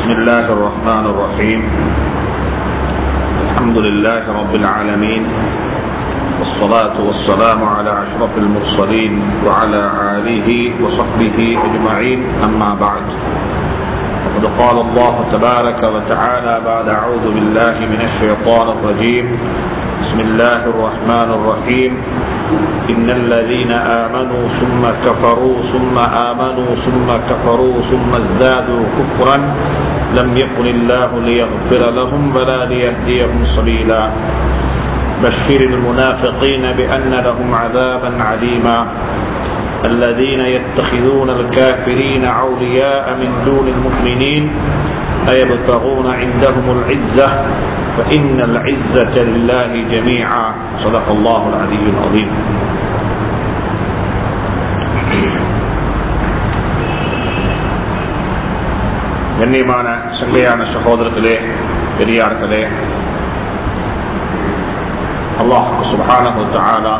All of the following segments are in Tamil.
بسم الله الرحمن الرحيم الحمد لله رب العالمين والصلاة والسلام على أشرف المرسلين وعلى آله وصحبه أجمعين أما بعد وقد قال الله تبارك وتعالى بعد أعوذ بالله من الشيطان الرجيم بسم الله الرحمن الرحيم إن الذين آمنوا ثم كفروا ثم آمنوا ثم كفروا ثم ازدادوا كفرا لم يكن الله ليغفر لهم ولا ليهديهم سبيلا بشر المنافقين بأن لهم عذابا عليما الذين يتخذون الكافرين أولياء من دون المؤمنين أيبتغون عندهم العزة فإن العزة لله جميعا صدق الله العلي العظيم கண்ணியமான சங்கையான சகோதரர்களே பெரியார்களே அல்லாஹ் சுபஹானஹு தஆலா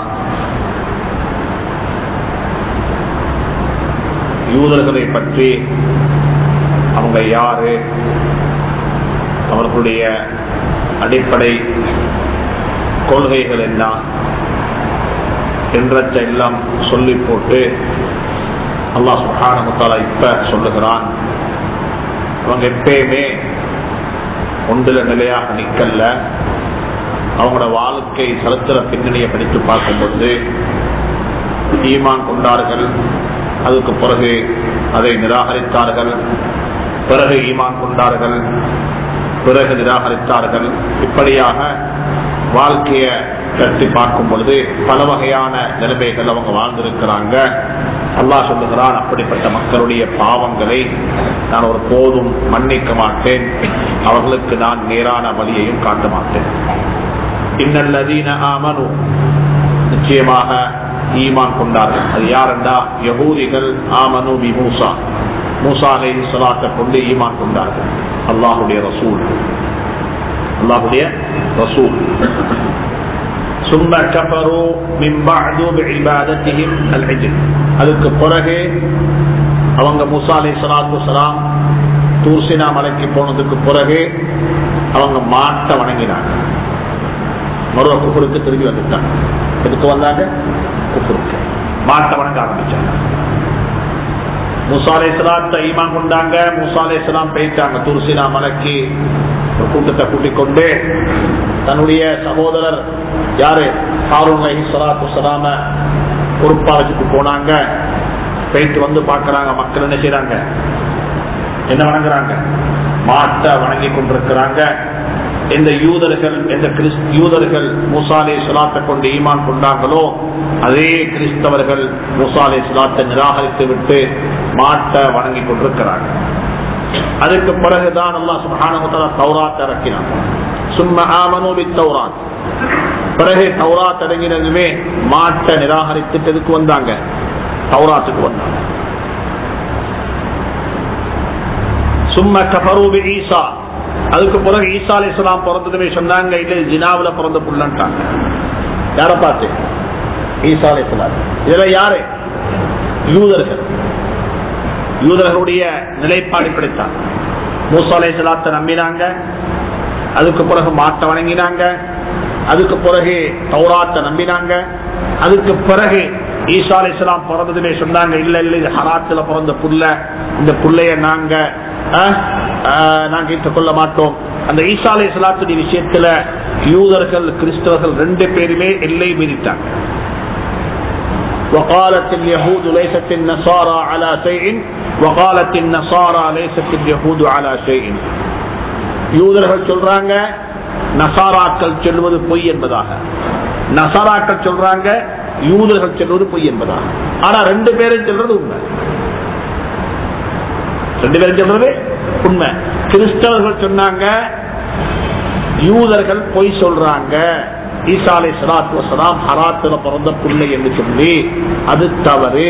யூதர்களை பற்றி அவங்க யாரு அவர்களுடைய அடிப்படை கொள்கைகள் என்ன என்றதை எல்லாம் சொல்லி போட்டு அல்லாஹ் சுகானமுத்தாலா இப்ப சொல்லுகிறான் அவங்க எப்பயுமே ஒன்றுல நிலையாக நிக்கல்ல அவங்களோட வாழ்க்கை சரித்திர பின்னணியை படித்து பார்க்கும்போது ஈமான் கொண்டார்கள் அதுக்கு பிறகு அதை நிராகரித்தார்கள் பிறகு ஈமான் கொண்டார்கள் பிறகு நிராகரித்தார்கள் இப்படியாக வாழ்க்கையை கட்டி பார்க்கும் பொழுது பல வகையான நிலைமைகள் அவங்க வாழ்ந்திருக்கிறாங்க அல்லா சொல்லுகிறான் அப்படிப்பட்ட மக்களுடைய பாவங்களை நான் ஒரு போதும் மன்னிக்க மாட்டேன் அவர்களுக்கு நான் நேரான வழியையும் காட்ட மாட்டேன் இன்னல்லதீன ஆமனு நிச்சயமாக ஈமான் கொண்டார்கள் அது யாரெண்டா யகூதிகள் ஆமனு பி மூசா மூசா அலை சலாத்தை கொண்டு ஈமான் கொண்டார்கள் அல்லாஹுடைய ரசூல் அல்லாஹுடைய ரசூல் ثم كفروا من بعد بعبادتهم العجل அதுக்கு பிறகு அவங்க மூசா அலை சலாத்து சலாம் தூர்சினா மலைக்கு போனதுக்கு பிறகு அவங்க மாட்டை வணங்கினாங்க மருவ குப்புருக்கு திரும்பி வந்துட்டாங்க எதுக்கு வந்தாங்க குப்புருக்கு மாட்டை வணங்க ஆரம்பிச்சாங்க முசாலே சலாத்தை ஈமான் கொண்டாங்க முசாலே சலாம் போயிட்டாங்க துருசினா மலைக்கு ஒரு கூட்டத்தை கூட்டிக் கொண்டு தன்னுடைய சகோதரர் யாரு ஹாரூன் அலி சலாத்து சலாம பொறுப்பா வச்சுட்டு போனாங்க போயிட்டு வந்து பாக்குறாங்க மக்கள் என்ன செய்யறாங்க என்ன வணங்குறாங்க மாட்டை வணங்கி கொண்டிருக்கிறாங்க எந்த யூதர்கள் எந்த யூதர்கள் மூசாலே சுலாத்தை கொண்டு ஈமான் கொண்டாங்களோ அதே கிறிஸ்தவர்கள் மூசாலே சுலாத்தை நிராகரித்து விட்டு மாட்டை வணங்கி கொண்டிருக்கிறாங்க அதுக்கு பிறகுதான் அல்லா சுபஹானமுத்தலா தௌராத் இறக்கினான் சும்ம ஆமனோபி தௌராத் பிறகு தௌராத் இறங்கினதுமே மாட்டை நிராகரித்துட்டு எதுக்கு வந்தாங்க தௌராத்துக்கு வந்தாங்க சும்ம கபரூபி ஈசா அதுக்கு பிறகு ஈசா அலி இஸ்லாம் பிறந்ததுமே சொன்னாங்க இது ஜினாவில பிறந்த புள்ளன்ட்டாங்க யார பார்த்து ஈசா அலி இஸ்லாம் இதுல யாரு யூதர்கள் யூதர்களுடைய நிலைப்பாடு இப்படித்தான் மூசா அலி இஸ்லாத்தை நம்பினாங்க அதுக்கு பிறகு மாட்டை வணங்கினாங்க அதுக்கு பிறகு தௌராத்தை நம்பினாங்க அதுக்கு பிறகு ஈசா அலி இஸ்லாம் பிறந்ததுமே சொன்னாங்க இல்ல இல்ல இது ஹராத்துல பிறந்த புள்ள இந்த புள்ளைய நாங்க நாங்க ஏற்றுக்கொள்ள மாட்டோம் அந்த ஈசா அலி இஸ்லாத்துடைய விஷயத்துல யூதர்கள் கிறிஸ்தவர்கள் ரெண்டு பேருமே எல்லை மீறிட்டாங்க وقالت اليهود ليست النصارى على شيء وقالت النصارى ليست اليهود على شيء யூதர்கள் சொல்றாங்க நசாராக்கள் சொல்வது பொய் என்பதாக நசாராக்கள் சொல்றாங்க யூதர்கள் சொல்வது பொய் என்பதாக ஆனா ரெண்டு பேரும் சொல்றது உண்மை ரெண்டு பேரும் சொல்றது உண்மை கிறிஸ்தவர்கள் சொன்னாங்க யூதர்கள் பொய் சொல்றாங்க ஈசாலை சலாத்து வசலாம் ஹராத்துல பிறந்த பிள்ளை என்று சொல்லி அது தவறு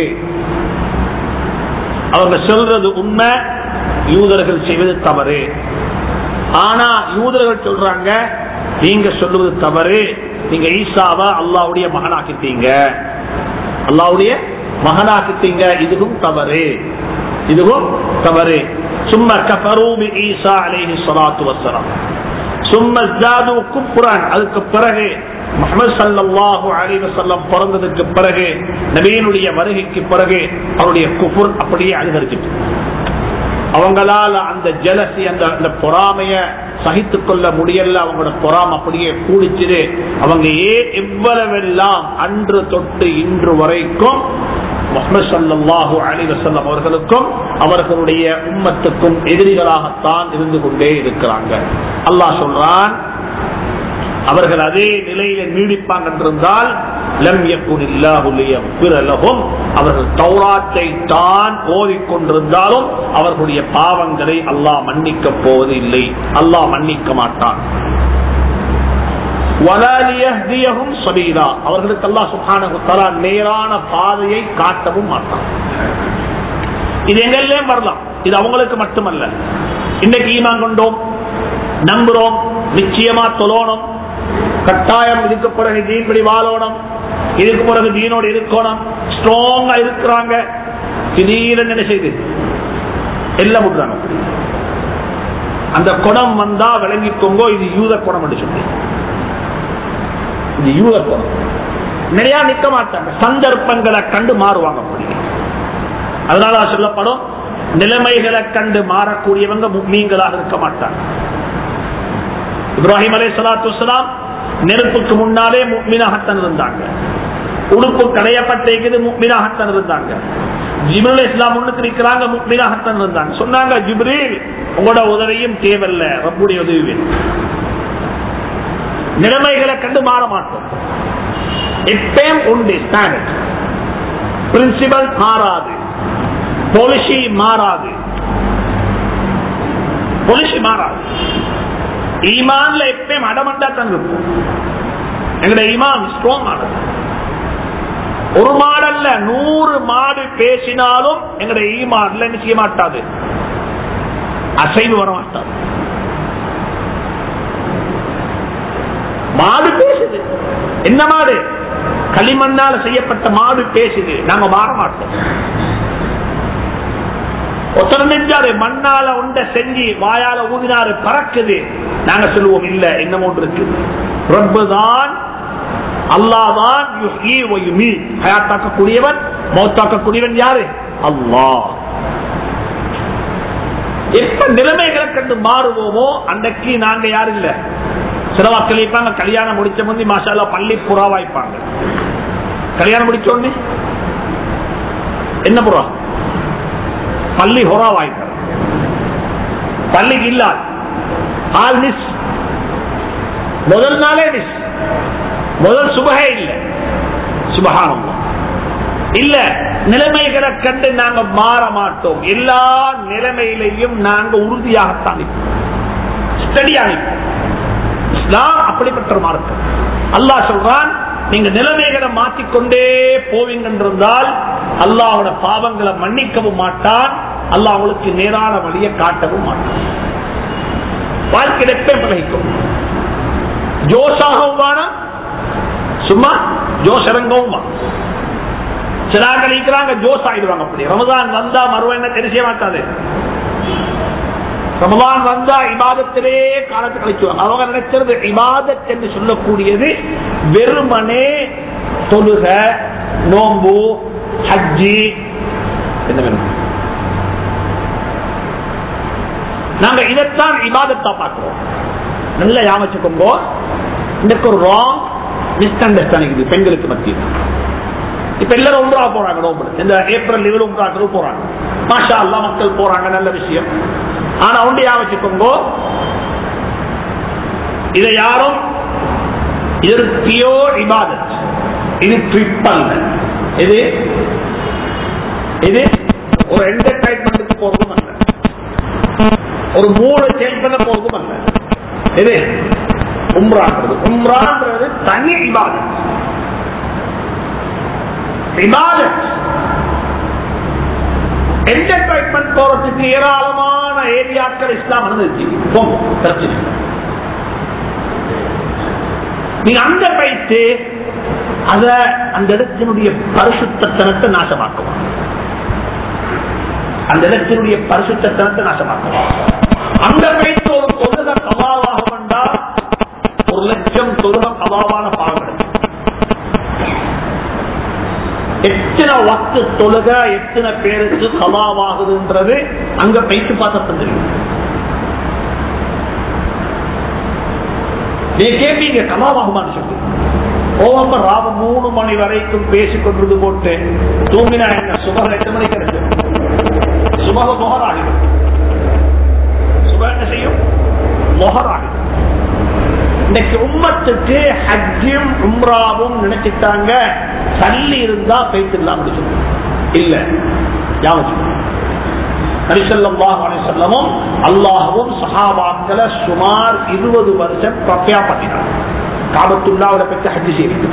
அவங்க சொல்றது உண்மை யூதர்கள் செய்வது தவறு ஆனா யூதர்கள் சொல்றாங்க நீங்க சொல்லுவது தவறு நீங்க ஈசாவை அல்லாவுடைய மகனாக்கிட்டீங்க அல்லாவுடைய மகனாக்கிட்டீங்க இதுவும் தவறு இதுவும் தவறு சும்ம கஃபரூபி ஈசா அலைஹி ஸலாத்து வஸ்ஸலாம் சும்ம ஜாது குப்ரான் அதுக்கு பிறகு முஹம்மது ஸல்லல்லாஹு அலைஹி வஸல்லம் பிறந்ததுக்கு பிறகு நபியினுடைய வருகைக்கு பிறகு அவருடைய குஃபுர் அப்படியே அதிகரிச்சிட்டு அவங்களால அந்த ஜலசி அந்த அந்த பொறாமைய சகித்துக் கொள்ள முடியல அவங்களோட பொறாம அப்படியே கூடிச்சுது அவங்க ஏன் எவ்வளவெல்லாம் அன்று தொட்டு இன்று வரைக்கும் முகமது சல்லாஹூ அலி வசல்லம் அவர்களுக்கும் அவர்களுடைய உம்மத்துக்கும் எதிரிகளாகத்தான் இருந்து கொண்டே இருக்கிறாங்க அல்லாஹ் சொல்றான் அவர்கள் அதே நிலையில நீடிப்பாங்க என்றிருந்தால் லம் யக்குனில்லாஹுலியும் அவர்கள் தௌராத்தை தான் ஓதிக்கொண்டிருந்தாலும் அவர்களுடைய பாவங்களை அல்லாஹ் மன்னிக்க போவது இல்லை அல்லாஹ் மன்னிக்க மாட்டான் அவர்களுக்கு அல்லா சுகான நேரான பாதையை காட்டவும் மாட்டான் இது எங்கெல்லாம் வரலாம் இது அவங்களுக்கு மட்டுமல்ல இன்னைக்கு ஈமான் கொண்டோம் நம்புறோம் நிச்சயமா தொழணும் கட்டாயம் இதுக்கு பிறகு தீன்படி வாழணும் இதுக்கு பிறகு தீனோடு இருக்கணும் ஸ்ட்ராங்கா இருக்கிறாங்க திடீரென என்ன செய்து எல்லாம் விடுறாங்க அந்த குணம் வந்தா விளங்கிக்கோங்க இது யூத குணம் என்று சொல்லி இது யூத குணம் நிறைய நிக்க மாட்டாங்க சந்தர்ப்பங்களை கண்டு மாறுவாங்க அப்படி அதனால சொல்லப்படும் நிலைமைகளை கண்டு மாறக்கூடியவங்க மீன்களாக இருக்க மாட்டாங்க இப்ராஹிம் அலை சலாத்து நெருப்புக்கு முன்னாலே முக்மீனாகத்தான் இருந்தாங்க உடுப்பு கடையப்பட்டிருக்குது முக்மீனாகத்தான் இருந்தாங்க ஜிபுல் இஸ்லாம் முன்னுக்கு நிற்கிறாங்க முக்மீனாகத்தான் இருந்தாங்க சொன்னாங்க ஜிப்ரீல் உங்களோட உதவியும் தேவையில்ல ரப்புடைய உதவி நிலைமைகளை கண்டு மாற மாட்டோம் எப்பயும் உண்டு ஸ்டாண்டர்ட் பிரின்சிபல் மாறாது பாலிசி மாறாது பாலிசி மாறாது ஈமான்ல எப்பயும் அடமண்டா தான் இருக்கும் எங்களுடைய ஈமான் ஸ்ட்ராங் ஆனது ஒரு மாடல்ல நூறு மாடு பேசினாலும் எங்களுடைய ஈமான்ல என்ன செய்ய மாட்டாது அசைவு வர மாட்டாது மாடு பேசுது என்ன மாடு களிமண்ணால செய்யப்பட்ட மாடு பேசுது நாங்க மாற மாட்டோம் ஒருத்தர் நெஞ்சாரு மண்ணால உண்ட செஞ்சு வாயால ஊதினாரு பறக்குது நாங்க சொல்லுவோம் இல்ல என்னமோ இருக்கு ரப்பு தான் அல்லாதான் ஹயாத்தாக்கக்கூடியவன் மௌத்தாக்கக்கூடியவன் யாரு அல்லாஹ் எப்ப நிலைமைகளை கண்டு மாறுவோமோ அன்றைக்கு நாங்க யாரு இல்ல சில மக்கள் இருப்பாங்க கல்யாணம் முடிச்ச முந்தி மாஷாலா பள்ளி புறா வாய்ப்பாங்க கல்யாணம் முடிச்ச உடனே என்ன புறா பள்ளி ஹொரா வாய்ப்பாங்க பள்ளிக்கு இல்லாது ஆல் மிஸ் முதல் நாளே மிஸ் முதல் சுபகே இல்ல சுபகானம் இல்ல நிலைமைகளை கண்டு நாங்க மாற மாட்டோம் எல்லா நிலைமையிலையும் நாங்க உறுதியாகத்தான் ஸ்டடியாக இஸ்லாம் அப்படிப்பட்ட மார்க்கம் அல்லாஹ் சொல்றான் நீங்க நிலைமைகளை மாற்றிக்கொண்டே போவீங்க என்றிருந்தால் அல்லாவோட பாவங்களை மன்னிக்கவும் மாட்டான் அல்லாஹ் அவங்களுக்கு நேரான வழியை காட்டவும் மாட்டான் வாழ்க்கையில பழகிக்கும் ஜோஷாகவும் வேணாம் சும்மா ஜோஷ் இறங்கவும் சிலாக்கள் இருக்கிறாங்க ஜோஸ் ஆயிடுவாங்க அப்படி ரமதான் வந்தா மறுவ என்ன தெரிய மாட்டாது ரமதான் வந்தா இபாதத்திலே காலத்தை கழிச்சுவாங்க அவங்க நினைச்சது இபாதத் என்று சொல்லக்கூடியது வெறுமனே தொழுக நோம்பு ஹஜ்ஜி என்ன வேணும் நாங்க இதைத்தான் இபாதத்தா பார்க்கிறோம் நல்ல யாமச்சுக்கோங்கோ இன்னைக்கு ஒரு ராங் மிஸ் அண்டர்ஸ்டாண்டிங் பெண்களுக்கு மத்தியில் இப்ப எல்லாரும் ஒன்றா போறாங்க நோம்பு இந்த ஏப்ரல் லீவில் உண்டாக்குறது போறாங்க மாஷா அல்லா மக்கள் போறாங்க நல்ல விஷயம் ஆனா ஒன்று யாவச்சுக்கோங்கோ இதை யாரும் இது பியோ இபாதத் இது ட்ரிப் அல்ல இது இது ஒரு என்டர்டைன்மெண்ட்டுக்கு போறதும் அல்ல ஒரு மூணு சேஞ்ச் பண்ண போறதும் அல்ல இது உம்ரான்றது உம்ரான்றது தனி இபாதத் இபாதத் என்டர்டைன்மெண்ட் போறதுக்கு ஏராளமான ஏரியாக்கள் இஸ்லாம் அனுமதிச்சு போங்க பிரச்சனை நீங்க அங்க வைத்து அத அந்த இடத்தினுடைய பரிசுத்தனத்தை நாசமாக்குவோம் அந்த இடத்தினுடைய பரிசுத்தனத்தை நாசமாக்கும் அந்த வைத்து ஒரு தொழுக கபாவாக வந்தா ஒரு லட்சம் தொழுக கபாவான பாவங்கள் எத்தனை வக்து தொழுக எத்தனை பேருக்கு கபாவாகுதுன்றது அங்க வைத்து பார்த்தா தெரியும் நீ கேட்பீங்க கபாவாகுமான்னு சொல்லி ஓவம்ப ராவ மூணு மணி வரைக்கும் பேசிக் கொண்டிருந்து போட்டு தூங்கினா என்ன சுபகம் எட்டு மணிக்கு இருக்கு சுபக மொஹராகிடும் சுப என்ன செய்யும் மொஹராகிடும் இன்னைக்கு உம்மத்துக்கு ஹஜ்ஜும் உம்ராவும் நினைச்சிட்டாங்க தள்ளி இருந்தா போயிட்டுலாம் முடிச்சு இல்ல யாவச்சும் நரிசல்லமும் அல்லாஹும் சஹாபாக்களை சுமார் இருபது வருஷம் பிரத்யா பண்ணினார் காபத்துள்ளாவோட பற்றி ஹஜ்ஜு செய்து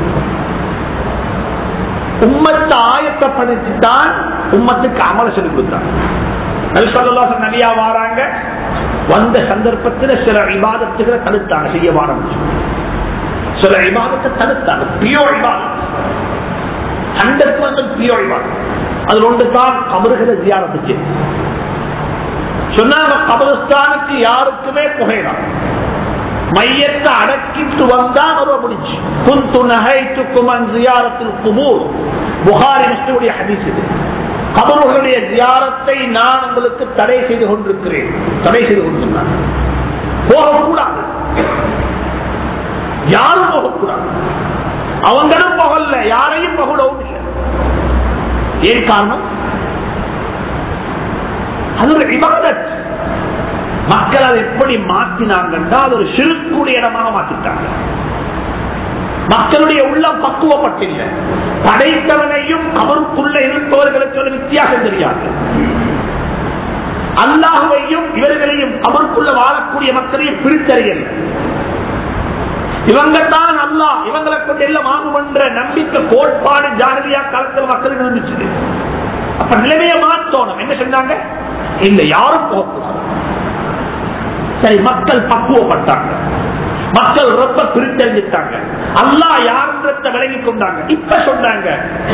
உம்மத்தை ஆயத்தப்படுத்தித்தான் உம்மத்துக்கு அமல சொல்லி கொடுத்தாங்க நரிசல்லா நபியா வாராங்க வந்த சந்தர்ப்பத்தில் சில விவாதத்துகளை தடுத்தாங்க செய்ய வாரம் சில விவாதத்தை தடுத்தாங்க பியோ விவாதம் ஹண்ட்ரட் பர்சன்ட் பியோ விவாதம் அதுல ஒன்று தான் கபறுகளை ஜியாரத்துச்சு சொன்னாங்க கபரஸ்தானுக்கு யாருக்குமே புகையலாம் மையத்தை அடக்கிட்டு வந்தா வருவ முடிச்சு குந்து நகைத்துக்குமன் ஜியாரத்தில் குபூர் புகாரி முஸ்லிமுடைய ஹதீஸ் இது கபர்களுடைய ஜியாரத்தை நான் உங்களுக்கு தடை செய்து கொண்டிருக்கிறேன் தடை செய்து கொண்டிருந்தான் போகக்கூடாது யாரும் போகக்கூடாது அவங்களும் போகல யாரையும் போகலவும் இல்லை ஏன் காரணம் அது ஒரு விவாதத் மக்கள் அதை எப்படி மாற்றினாங்கன்னா அது ஒரு சிறுக்குடைய இடமாக மாற்றிட்டாங்க மக்களுடைய உள்ளம் பக்குவப்பட்டில்லை படைத்தவனையும் அவருக்குள்ள இருப்பவர்களுக்கு ஒரு வித்தியாசம் தெரியாது அல்லாஹுவையும் இவர்களையும் அவருக்குள்ள வாழக்கூடிய மக்களையும் பிரித்தறியல இவங்க தான் அல்லா இவங்களை கொண்டு எல்லாம் ஆகும் என்ற நம்பிக்கை கோட்பாடு ஜானதியா காலத்தில் மக்களுக்கு இருந்துச்சு அப்ப நிலைமையை மாற்றணும் என்ன சொன்னாங்க இல்ல யாரும் போகக்கூடாது சரி மக்கள் பக்குவப்பட்டாங்க மக்கள் ரொம்ப பிரித்தறிஞ்சிட்டாங்க அல்லா யாருன்றத விளங்கி கொண்டாங்க இப்ப சொன்னாங்க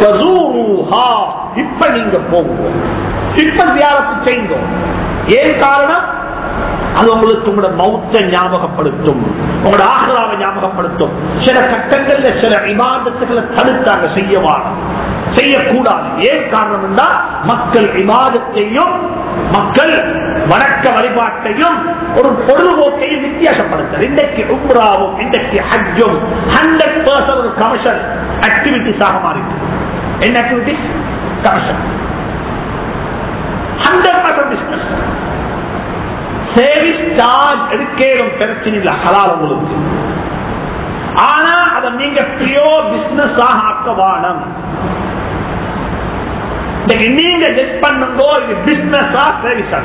இப்ப நீங்க போங்க இப்ப தியானத்து செய்யுங்க ஏன் காரணம் அது உங்களுக்கு உங்களோட மௌத்த ஞாபகப்படுத்தும் உங்களோட ஆகலாவை ஞாபகப்படுத்தும் சில கட்டங்கள்ல சில விவாதத்துகளை தடுத்தாங்க செய்யவான செய்யக்கூடாது ஏன் காரணம் மக்கள் விவாதத்தையும் மக்கள் வணக்க வழிபாட்டையும் ஒரு பொழுதுபோக்கையும் வித்தியாசப்படுத்த இன்றைக்கு உம்ராவும் இன்றைக்கு ஹஜ்ஜும் ஹண்ட்ரட் பர்சன்ட் ஒரு கமர்ஷியல் ஆக்டிவிட்டிஸ் ஆக மாறிட்டு என்ன activities commercial hundred percent business சேவிஸ் சார்ஜ் எடுக்கலும் பிரச்சனை இல்லை ஹலால் உங்களுக்கு ஆனா அதை நீங்க பிரியோ பிசினஸ் ஆக ஆக்கவானம் நீங்க ஜெட் பண்ணுங்க இது பிசினஸா சர்வீஸா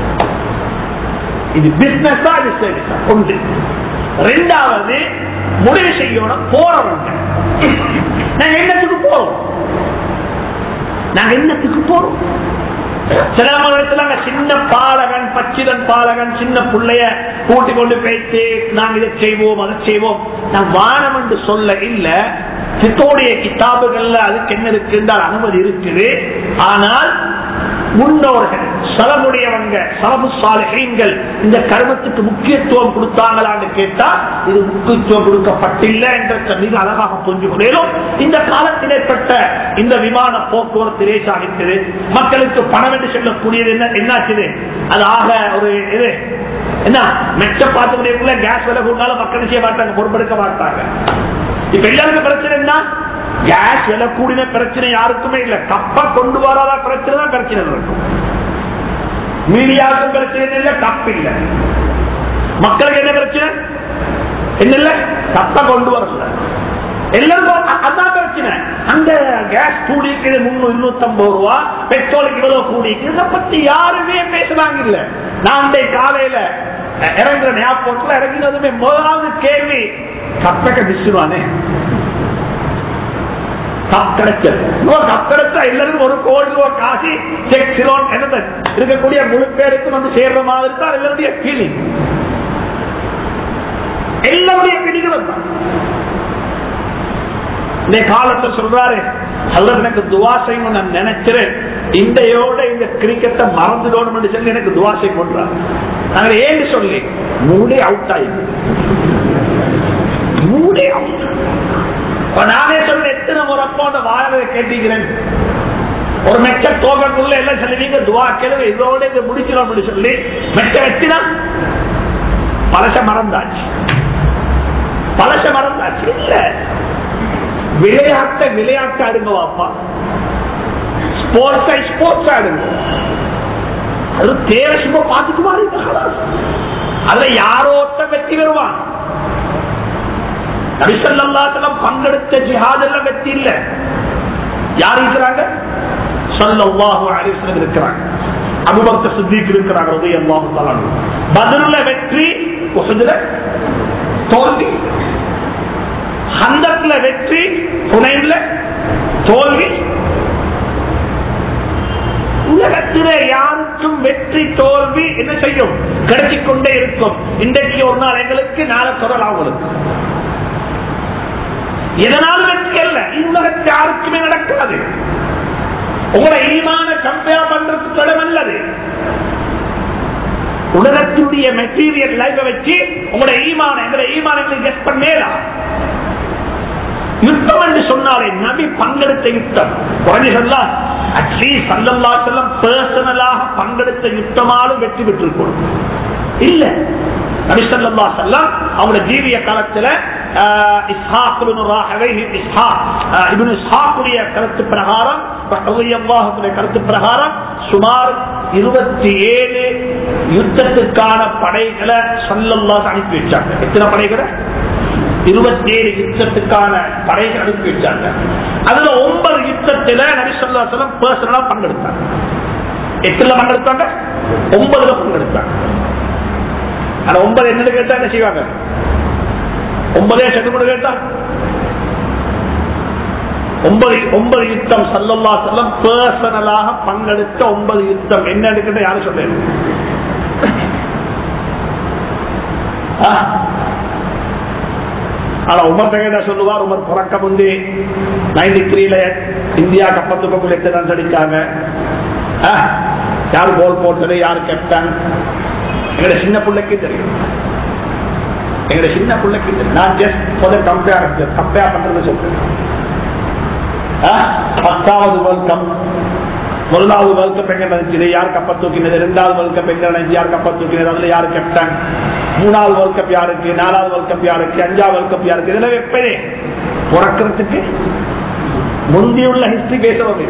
இது பிசினஸா இது சர்வீஸா ஒன்று ரெண்டாவது முடிவு செய்யணும் போறவங்க நாங்க என்னத்துக்கு போறோம் நாங்க என்னத்துக்கு போறோம் சில மதத்துல சின்ன பாலகன் பச்சிதன் பாலகன் சின்ன பிள்ளைய கூட்டி கொண்டு போயிட்டு நாங்க இதை செய்வோம் அதை செய்வோம் நான் வானம் என்று சொல்ல இல்ல சித்தோடைய கிதாபுகள்ல அதுக்கு என்ன இருக்குன்றால் அனுமதி இருக்குது ஆனால் முன்னோர்கள் சலமுடையவங்க சலமு சாலைகள் இந்த கர்மத்துக்கு முக்கியத்துவம் கொடுத்தாங்களான்னு கேட்டா இது முக்கியத்துவம் கொடுக்கப்பட்டில்லை என்ற மிக அழகாக புரிஞ்சு மேலும் இந்த காலத்தில் ஏற்பட்ட இந்த விமான போக்குவரத்து லேசாகிட்டது மக்களுக்கு பணம் என்று சொல்லக்கூடியது என்ன என்னாச்சுது அது ஆக ஒரு இது என்ன மெச்ச பார்த்துக்கூடிய கேஸ் விலை கூடாலும் மக்கள் செய்ய மாட்டாங்க பொறுப்பெடுக்க மாட்டாங்க இப்ப எல்லாருக்கும் பிரச்சனை என்ன கேஸ் விலை கூடின பிரச்சனை யாருக்குமே இல்ல கப்ப கொண்டு வராத பிரச்சனை தான் பிரச்சனை இருக்கும் மீடியாவுக்கும் பிரச்சனை இல்ல கப் இல்ல மக்களுக்கு என்ன பிரச்சனை என்ன இல்ல கப்ப கொண்டு வரல எல்லாருக்கும் அதான் பிரச்சனை அந்த கேஸ் கூடிக்கு முன்னூறு இருநூத்தி ஐம்பது ரூபா பெட்ரோலுக்கு இவ்வளவு கூடிக்கு இதை பத்தி யாருமே பேசுறாங்க இல்ல நான் காலையில இறங்குற ஞாபகத்துல இறங்கினதுமே முதலாவது கேள்வி கப்பக்க விசுவானே எல்லாருக்கும் ஒரு கோடி ரூபாய் காசி செக் சிலோன் இருக்கக்கூடிய முழு பேருக்கும் வந்து சேர்ற மாதிரி தான் எல்லாருடைய ஃபீலிங் எல்லாருடைய ஃபீலிங்களும் தான் இந்த காலத்தை சொல்றாரு அல்லது எனக்கு துவா செய்யணும் நான் நினைக்கிறேன் இந்தையோட இந்த கிரிக்கெட்டை மறந்துடணும் சொல்லி எனக்கு துவாசை போன்றார் நாங்க ஏன்னு சொல்லி மூடே அவுட் ஆயிடுது மூடே அவுட் நானே சொல்ல எத்தனை முறப்போ அந்த வாழவை கேட்டிக்கிறேன் ஒரு மெச்ச தோகக்குள்ள எல்லாம் சொல்லுவீங்க துவா கேள்வி இதோட இதை முடிச்சிடும் அப்படின்னு சொல்லி மெச்ச வச்சுனா பழச மறந்தாச்சு பழச மறந்தாச்சு இல்ல விளையாட்ட விளையாட்டு ஆடுங்க வாப்பா ஸ்போர்ட்ஸை ஸ்போர்ட்ஸ் ஆடுங்க அது தேவை சும்மா பார்த்துட்டு மாறிட்டு அதுல யாரோ ஒருத்தன் வெற்றி பெறுவான் நபிசல்லாத்தலம் பங்கெடுத்த ஜிஹாத் எல்லாம் வெற்றி இல்ல யார் இருக்கிறாங்க சல்லாஹு அலிஸ்லம் இருக்கிறாங்க அபுபக்த சித்திக் இருக்கிறாங்க ரலியல்லாஹு தஆலா பத்ர்ல வெற்றி உஹதுல தோல்வி ஹந்தக்ல வெற்றி புனைன்ல தோல்வி உலகத்திலே யாருக்கும் வெற்றி தோல்வி என்ன செய்யும் கிடைச்சிக் கொண்டே இருக்கும் இன்றைக்கு ஒரு நாள் எங்களுக்கு நாளை சொல்லலாம் அவங்களுக்கு எதனால் வெற்றி அல்ல உலகத்து யாருக்குமே நடக்காது உங்களை ஈமான கம்பேர் பண்றதுக்கு இடம் அல்லது உலகத்தினுடைய மெட்டீரியல் லைஃபை வச்சு உங்களோட ஈமான எங்களை ஈமான கெட் பண்ணேலா யுத்தம் என்று சொன்னாலே நபி பங்கெடுத்த யுத்தம் குறைஞ்சு சொல்லலாம் அட்லீஸ்ட் சல்லல்லா செல்லம் பர்சனலாக பங்கெடுத்த யுத்தமாலும் வெற்றி பெற்றிருக்கணும் இல்ல நபி சல்லல்லா செல்லம் அவங்களோட ஜீவிய காலத்துல கருத்து பிரகாரம் கருத்து பிரகாரம் சுமார் இருபத்தி ஏழு யுத்தத்துக்கான படைகளை சொல்லல்லாத அனுப்பி வச்சாங்க எத்தனை படைகளை இருபத்தி ஏழு யுத்தத்துக்கான படைகள் அனுப்பி வச்சாங்க அதுல ஒன்பது யுத்தத்துல நபிசல்லாசலம் பர்சனலா பங்கெடுத்தாங்க எட்டுல பங்கெடுத்தாங்க ஒன்பதுல பங்கெடுத்தாங்க ஆனா ஒன்பது என்னன்னு கேட்டா என்ன செய்வாங்க ஒன்பதே செட்டு கேட்டா ஒன்பது ஒன்பது யுத்தம் சல்லல்லா செல்லம் பர்சனலாக பங்கெடுத்த ஒன்பது யுத்தம் என்ன எடுக்கிட்ட யாரும் சொல்ல ஆனா உமர் தகடா சொல்லுவார் உமர் பிறக்க முந்தி நைன்டி த்ரீல இந்தியா கப்பத்துக்கு எட்டு ரன்ஸ் அடிச்சாங்க யாரு கோல் போட்டது யாரு கேப்டன் எங்கட சின்ன பிள்ளைக்கு தெரியும் எங்கட சின்ன பிள்ளைக்கு தெரியும் நான் ஜஸ்ட் கம்பேர் கம்பேர் பண்றது சொல்றேன் பத்தாவது வேர்ல்ட் கப் முதலாவது வேர்ல்ட் கப் எங்க நடந்துச்சு யார் கப்ப தூக்கினது இரண்டாவது வேர்ல்ட் கப் எங்க நடந்துச்சு யார் கப்ப தூக்கினது அதுல யாரு கேப்டன் மூணாவது வேர்ல்ட் கப் யாருக்கு நாலாவது வேர்ல்ட் கப் யாருக்கு அஞ்சாவது வேர்ல்ட் கப் யாருக்கு இதுல வெப்பனே பிறக்கிறதுக்கு முந்தியுள்ள ஹிஸ்டரி பேசுறது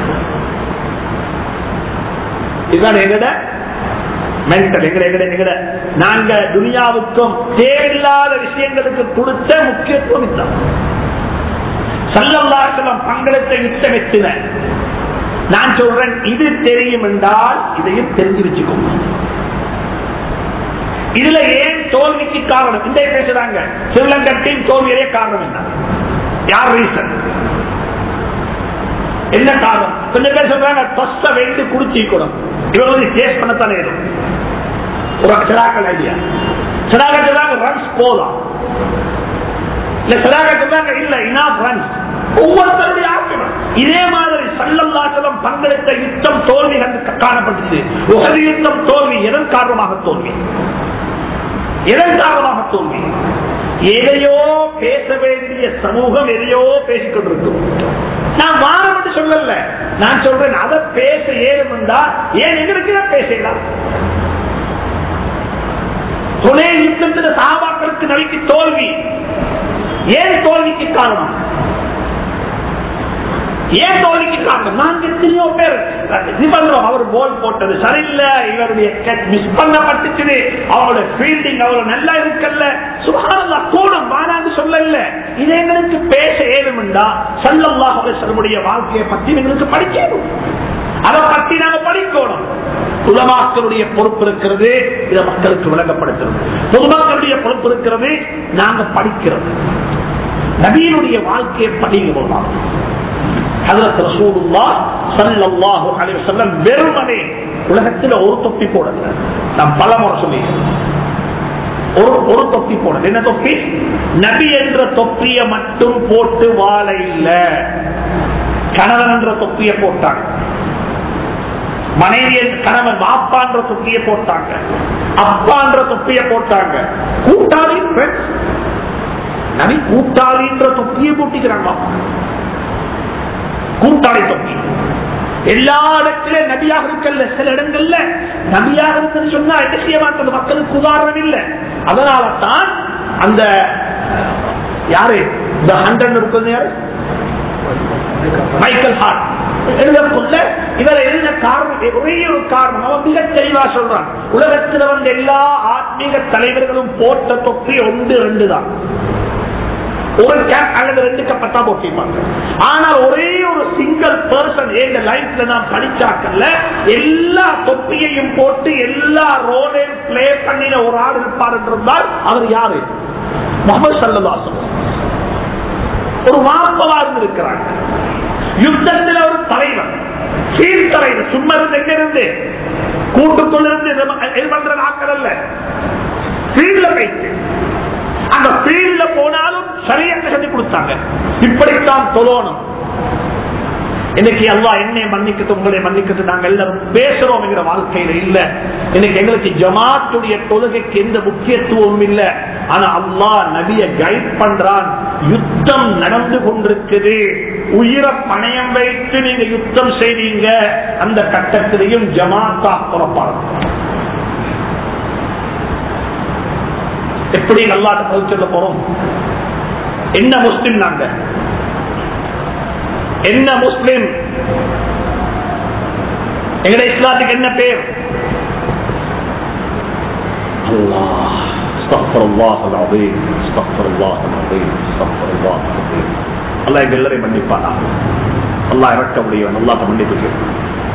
இதுதான் எங்கட மென்டல் எங்கட எங்கட எங்கட நாங்க துனியாவுக்கும் தேவையில்லாத விஷயங்களுக்கு கொடுத்த முக்கியத்துவம் இதுதான் சல்லல்லாசலம் பங்கெடுத்த யுத்தம் எத்தின நான் சொல்றேன் இது தெரியும் என்றால் இதையும் தெரிஞ்சு வச்சுக்கோங்க இதுல ஏன் தோல்விக்கு காரணம் இந்த பேசுறாங்க ஸ்ரீலங்கத்தின் தோல்வியிலே காரணம் என்ன யார் ரீசன் என்ன காரணம் கொஞ்சம் பேர் சொல்றாங்க தொஸ்ட வைத்து குடிச்சிக்கணும் இவங்க வந்து டேஸ்ட் பண்ணத்தானே இருக்கும் ஒரு சிராக்கள் ஐடியா சிராக்கள் சொல்றாங்க ரன்ஸ் போலாம் இல்ல சிராக்கள் சொல்றாங்க இல்ல இனாப் ரன்ஸ் ஒவ்வொருத்தருடைய ஆக்கிரம் இதே மாதிரி சல்லல்லாசலம் பங்கெடுத்த யுத்தம் தோல்வி காணப்பட்டது உகதி யுத்தம் தோல்வி எதன் காரணமாக தோல்வி எதன் காரணமாக தோல்வி எதையோ பேச வேண்டிய சமூகம் எதையோ பேசிக் கொண்டிருக்கும் நான் வாரம் என்று சொல்லல நான் சொல்றேன் அதை பேச ஏழும் என்றா ஏன் எங்களுக்கு பேசலாம் துணை யுத்தத்தில் சாபாக்களுக்கு நடிக்கு தோல்வி ஏன் தோல்விக்கு காரணம் ஏன் தோல்விக்கு காரணம் நாங்க எத்தனையோ பேர் நிபந்தம் அவர் போல் போட்டது சரியில்லை இவருடைய மிஸ் பண்ணப்பட்டுச்சு அவரோட ஃபீல்டிங் அவ்வளவு நல்லா இருக்கல்ல சுகானந்தா கூடும் வானான்னு சொல்லல இது எங்களுக்கு பேச ஏழும்டா சல்லல்லாஹ் அவர்களுடைய வாழ்க்கையை பத்தி எங்களுக்கு படிக்கணும் அதை பத்தி நாங்க படிக்கணும் உலமாக்களுடைய பொறுப்பு இருக்கிறது இதை மக்களுக்கு விளங்கப்படுத்துறது பொதுமக்களுடைய பொறுப்பு இருக்கிறது நாங்க படிக்கிறது நபீனுடைய வாழ்க்கையை படிங்க போலாம் வெறுமனே உலகத்தில் ஒரு தொப்பி போடல நான் பல முறை சொல்லி ஒரு ஒரு தொப்பி போடல என்ன தொப்பி நபி என்ற தொப்பிய மட்டும் போட்டு வாழ இல்ல கணவன் என்ற தொப்பிய போட்டாங்க மனைவிய கணவன் வாப்பான்ற தொப்பிய போட்டாங்க அப்பான்ற தொப்பிய போட்டாங்க கூட்டாளி friends. நபி கூட்டாளின்ற தொப்பியை போட்டிக்கிறாங்க கூட்டாளி தொப்பி எல்லா இடத்திலும் நபியாக இருக்கல்ல சில இடங்கள்ல நபியாக இருக்குன்னு சொன்னா என்ன செய்ய மாட்டது மக்களுக்கு உதாரணம் இல்லை அதனால தான் அந்த யாரு இந்த ஹண்ட்ரட் இருக்குது யாரு மைக்கேல் ஹார்ட் எழுதக்குள்ள இவர் எழுதின காரணம் ஒரே ஒரு காரணம் அவன் மிக தெளிவா சொல்றான் உலகத்தில் வந்த எல்லா ஆத்மீக தலைவர்களும் போட்ட தொப்பி ஒன்று ரெண்டு தான் ஒரு கேப் அல்லது ரெண்டு கப்பத்தா போட்டிருப்பாங்க ஆனால் ஒரே ஒரு சிங்கிள் பர்சன் எங்க லைஃப்ல நான் படிச்சாக்கல்ல எல்லா தொப்பியையும் போட்டு எல்லா ரோலையும் பிளே பண்ணின ஒரு ஆள் இருப்பார் என்றிருந்தால் அவர் யாரு முகமது சல்லதாசன் ஒரு வாப்பவா இருந்திருக்கிறாங்க யுத்தத்தில் ஒரு தலைவர் சீர் தலைவர் சும்மா இருந்து எங்க இருந்து கூட்டுக்குள்ளிருந்து இது பண்ற நாட்கள் அல்ல ஃபீல்ட்ல போயிட்டு அந்த ஃபீல்ட்ல போனாலும் சரியாக சொல்லி கொடுத்தாங்க இப்படித்தான் தொழணும் இன்னைக்கு அல்லா என்னை மன்னிக்கட்டு உங்களை மன்னிக்கட்டு நாங்க எல்லாரும் பேசுறோம் என்கிற வாழ்க்கையில இல்ல இன்னைக்கு எங்களுக்கு ஜமாத்துடைய தொழுகைக்கு எந்த முக்கியத்துவமும் இல்ல ஆனா அல்லா நபிய கைட் பண்றான் யுத்தம் நடந்து கொண்டிருக்குது உயிரை பணயம் வைத்து நீங்க யுத்தம் செய்வீங்க அந்த கட்டத்திலையும் ஜமாத்தா புறப்பாடு எப்படி நல்லாட்ட பதில் சொல்ல போறோம் என்ன முஸ்லிம் நாங்க என்ன முஸ்லிம் எங்கட இஸ்லாத்துக்கு என்ன பேர் அல்லாஹ் استغفر الله العظيم استغفر الله العظيم استغفر الله العظيم அல்லாஹ் எங்க எல்லாரையும் மன்னிப்பானா அல்லாஹ் இறக்க முடியும் அல்லாஹ் மன்னிப்பு கேட்கும்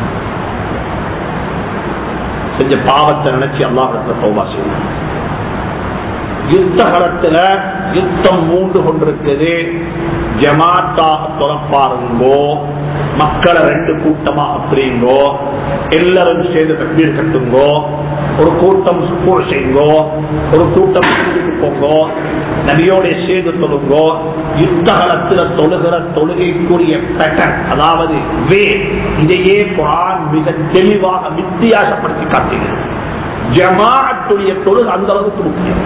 செஞ்ச பாவத்தை நினைச்சு அல்லாஹ் தௌபா செய்யணும் யுத்த காலத்துல யுத்தம் மூண்டு கொண்டிருக்குது ஜமாத்தாக புறப்பாருங்கோ மக்களை ரெண்டு கூட்டமா அப்படிங்கோ எல்லாரும் சேர்ந்து தக்பீர் கட்டுங்கோ ஒரு கூட்டம் சுப்போர் செய்யுங்கோ ஒரு கூட்டம் வீட்டுக்கு போங்கோ நபியோட சேர்ந்து தொழுங்கோ யுத்த காலத்துல தொழுகிற தொழுகைக்குரிய பேட்டர்ன் அதாவது வே இதையே குரான் மிக தெளிவாக வித்தியாசப்படுத்தி காட்டுகிறது ஜமாத்துடைய தொழுகை அந்த அளவுக்கு முக்கியம்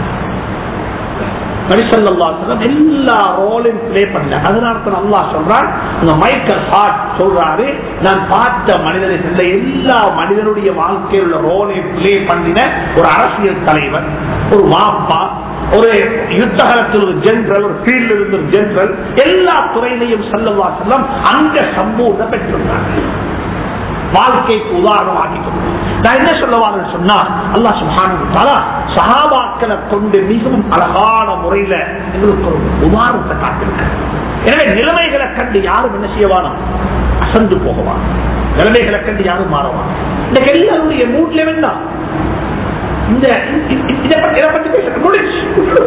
நரிசல்லாசலம் எல்லா ரோலையும் பிளே பண்ண அதனால தான் அல்லா சொல்றான் இந்த மைக்கேல் ஹார்ட் சொல்றாரு நான் பார்த்த மனிதனை செல்ல எல்லா மனிதனுடைய வாழ்க்கையில் உள்ள ரோலையும் பிளே பண்ணின ஒரு அரசியல் தலைவர் ஒரு மாப்பா ஒரு யுத்த காலத்தில் ஒரு ஜெனரல் ஒரு ஃபீல்டு இருந்த ஒரு ஜெனரல் எல்லா துறையிலையும் செல்லவா செல்லம் அங்க சம்பூர்ணம் பெற்றிருந்தாங்க வாழ்க்கைக்கு உதாரணமாக்கி நான் என்ன சொல்லவான்னு சொன்னா அல்லா சுபான சகாபாக்களை கொண்டு மிகவும் அழகான முறையில எங்களுக்கு ஒரு உதாரணத்தை காட்டிருக்க எனவே நிலைமைகளை கண்டு யாரும் என்ன செய்யவானோ அசந்து போகவான் நிலைமைகளை கண்டு யாரும் மாறவான் இந்த எல்லாருடைய மூட்ல வேண்டாம் இந்த இதை பத்தி இதை பத்தி பேச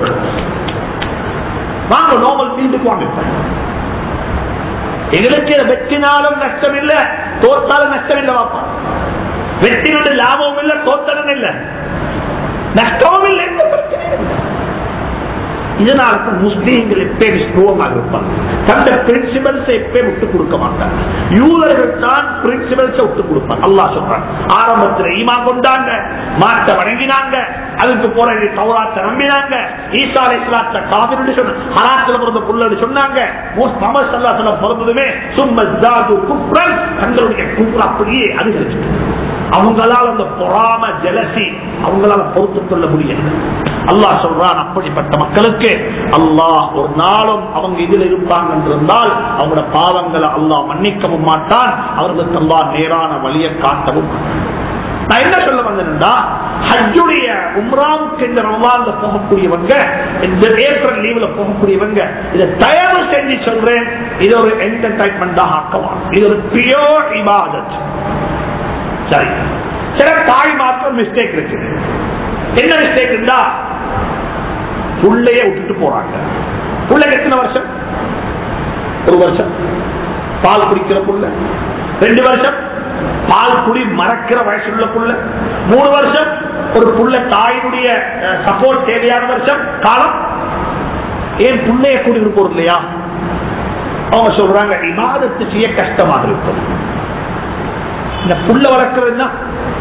வாங்க நார்மல் ஃபீல்டுக்கு வாங்க எங்களுக்கு வெற்றினாலும் நஷ்டம் இல்ல தோத்தாலும் நஷ்டம் இல்ல பாப்பா வெற்றினுடைய லாபமும் இல்ல தோத்தலும் இல்ல நஷ்டமும் இல்லை எந்த பிரச்சனையும் இல்லை. இதனால தான் முஸ்லீம்கள் எப்பயும் ஸ்ட்ரோமாக இருப்பாங்க தந்த பிரின்சிபல்ஸ் எப்பயும் விட்டு கொடுக்க மாட்டாங்க யூதர்கள் தான் பிரின்சிபல்ஸ் விட்டு கொடுப்பாங்க அல்லாஹ் சொல்றாங்க ஆரம்பத்தில் ஈமா கொண்டாங்க மாட்ட வணங்கினாங்க அதுக்கு போற தௌராத்த நம்பினாங்க ஈசா இஸ்லாத்த காவிரி சொன்னாங்க ஹராத்துல பிறந்த புள்ளு சொன்னாங்க முகமது சல்லாத்துல பிறந்ததுமே சும்ம ஜாது குப்ரன் தங்களுடைய குப்ர அப்படியே அதிகரிச்சு அவங்களால் அந்த பொறாம ஜலசி அவங்களால பொறுத்துக் கொள்ள முடியல அல்லாஹ் சொல்றான் அப்படிப்பட்ட மக்களுக்கு அல்லாஹ் ஒரு நாளும் அவங்க இதில் இருப்பாங்க என்றிருந்தால் அவங்களோட பாவங்களை அல்லாஹ் மன்னிக்கவும் மாட்டான் அவர்களுக்கு அல்லாஹ் நேரான வழியை காட்டவும் மாட்டான். நான் என்ன சொல்ல வந்தேன்னா ஹஜ்ஜுடைய உம்ராவுக்கு இந்த ரமலான்ல போகக்கூடியவங்க இந்த ஏப்ரல் லீவ்ல போகக்கூடியவங்க இதை தயவு செஞ்சு சொல்றேன் இது ஒரு என்டர்டைன்மெண்டாக ஆக்கலாம் இது ஒரு பியோர் இபாதத் சரி சில தாய் மாத்திரம் மிஸ்டேக் இருக்கு என்ன மிஸ்டேக் இருந்தா புள்ளைய விட்டுட்டு போறாங்க புள்ளை எத்தனை வருஷம் ஒரு வருஷம் பால் குடிக்கிற புள்ள ரெண்டு வருஷம் பால் குடி மறக்கிற வயசுள்ள புள்ள மூணு வருஷம் ஒரு புள்ள தாயினுடைய சப்போர்ட் தேவையான வருஷம் காலம் ஏன் புள்ளைய கூட்டிட்டு போறது இல்லையா அவங்க சொல்றாங்க இமாதத்து செய்ய கஷ்டமாக இருக்கும் இந்த புல்ல வளர்க்கறதுன்னா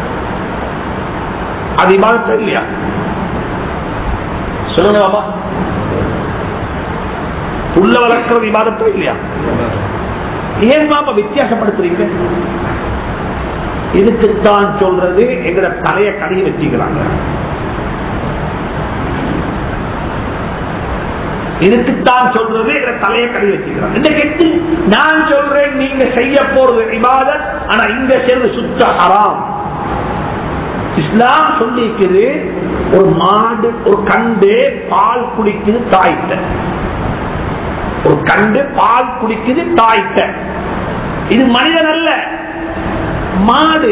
அது இபாதத்தா இல்லையா சொல்லுங்க பாபா புல்ல வளர்க்கறது இபாதத்தா இல்லையா ஏன் பாபா வித்தியாசப்படுத்துறீங்க இதுக்குத்தான் சொல்றது எங்கட தலைய கடையை வச்சுக்கிறாங்க இதுக்குத்தான் சொல்றது எங்க தலைய கடையை வச்சுக்கிறாங்க இன்னைக்கு நான் சொல்றேன் நீங்க செய்ய போறது இபாதத் ஆனா இங்க சேர்ந்து சுத்த ஹராம் இஸ்லாம் சொல்லிக்குது ஒரு மாடு ஒரு கண்டு பால் குடிக்குது தாய்த்த ஒரு கண்டு பால் குடிக்குது தாய்த்த இது மனிதன் அல்ல மாடு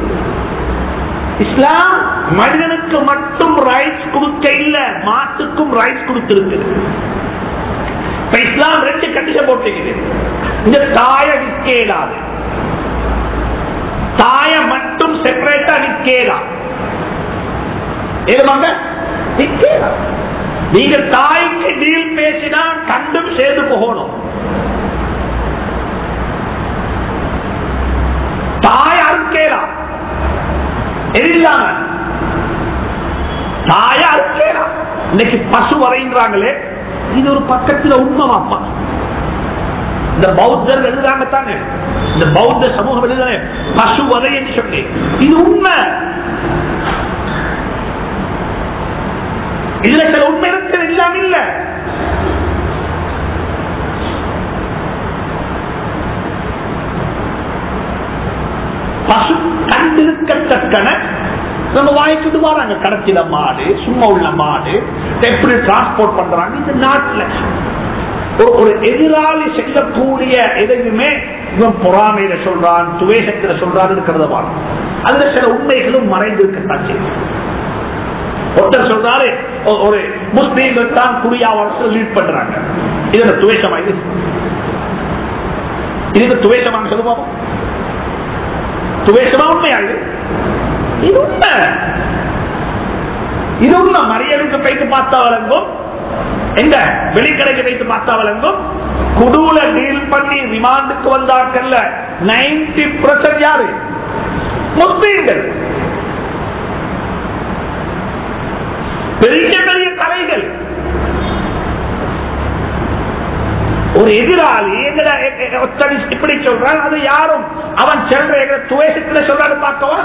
இஸ்லாம் மனிதனுக்கு மட்டும் ரைட்ஸ் கொடுக்க இல்ல மாட்டுக்கும் ரைட்ஸ் கொடுத்திருக்குது இப்ப இஸ்லாம் ரெண்டு கண்டிஷன் போட்டிருக்குது இந்த தாய விற்க இயலாது தாய மட்டும் செப்பரேட்டா விற்கலாம் ஏதுமாங்க விற்கலாம் நீங்க தாய்க்கு டீல் பேசினா கண்டும் சேர்ந்து போகணும் தாய் அறுக்கலாம் எதிரில்லாம தாய அறுக்கலாம் இன்னைக்கு பசு வரைன்றாங்களே இது ஒரு பக்கத்துல உண்மை அப்பா இந்த பௌத்தர் எழுதுறாங்க தானே இந்த பௌத்த சமூகம் எழுதுறாங்க பசு வதை என்று சொல்லி இது உண்மை இதுல சில உண்மை இருக்கிறது இல்லாம இல்ல பசு கண்டிருக்கத்தக்கன நம்ம வாங்கிட்டு வராங்க கடத்தில மாடு சும்மா உள்ள மாடு எப்படி டிரான்ஸ்போர்ட் பண்றாங்க இந்த நாட்டுல ஒரு- ஒரு எதிராளி செய்யக்கூடிய எதையுமே இவன் பொறாமையில சொல்றான் துவேஷத்துல சொல்றான் இருக்கிறத வாழும் அதுல சில உண்மைகளும் மறைந்திருக்கத்தான் செய்யும் ஒருத்தர் சொல்றாரு ஒ- ஒரு முஸ்லீம்கள் தான் குடியாவரசு லீட் பண்றாங்க இதுல துவேஷமா இது இதுக்கு துவேஷமாக சொல்லுவோம் துவேஷமா உண்மையா இது இது உண்மை இது உண்மை மறியலுக்கு போயிட்டு பார்த்தா வழங்கும் எங்க வெளிக்கடைக்கு வைத்து பார்த்தா வழங்கும் குடூல டீல் பண்ணி ரிமாண்டுக்கு வந்தாக்கல்ல நைன்டி பர்சன்ட் யாரு முஸ்லீம்கள் பெரிய பெரிய கலைகள் ஒரு எதிராளி எங்கட எ- எ- ஒருத்தன் இப்படி சொல்றான் அது யாரும் அவன் செல்ற எங்க துவேஷத்துல சொல்றாரு பார்க்கவா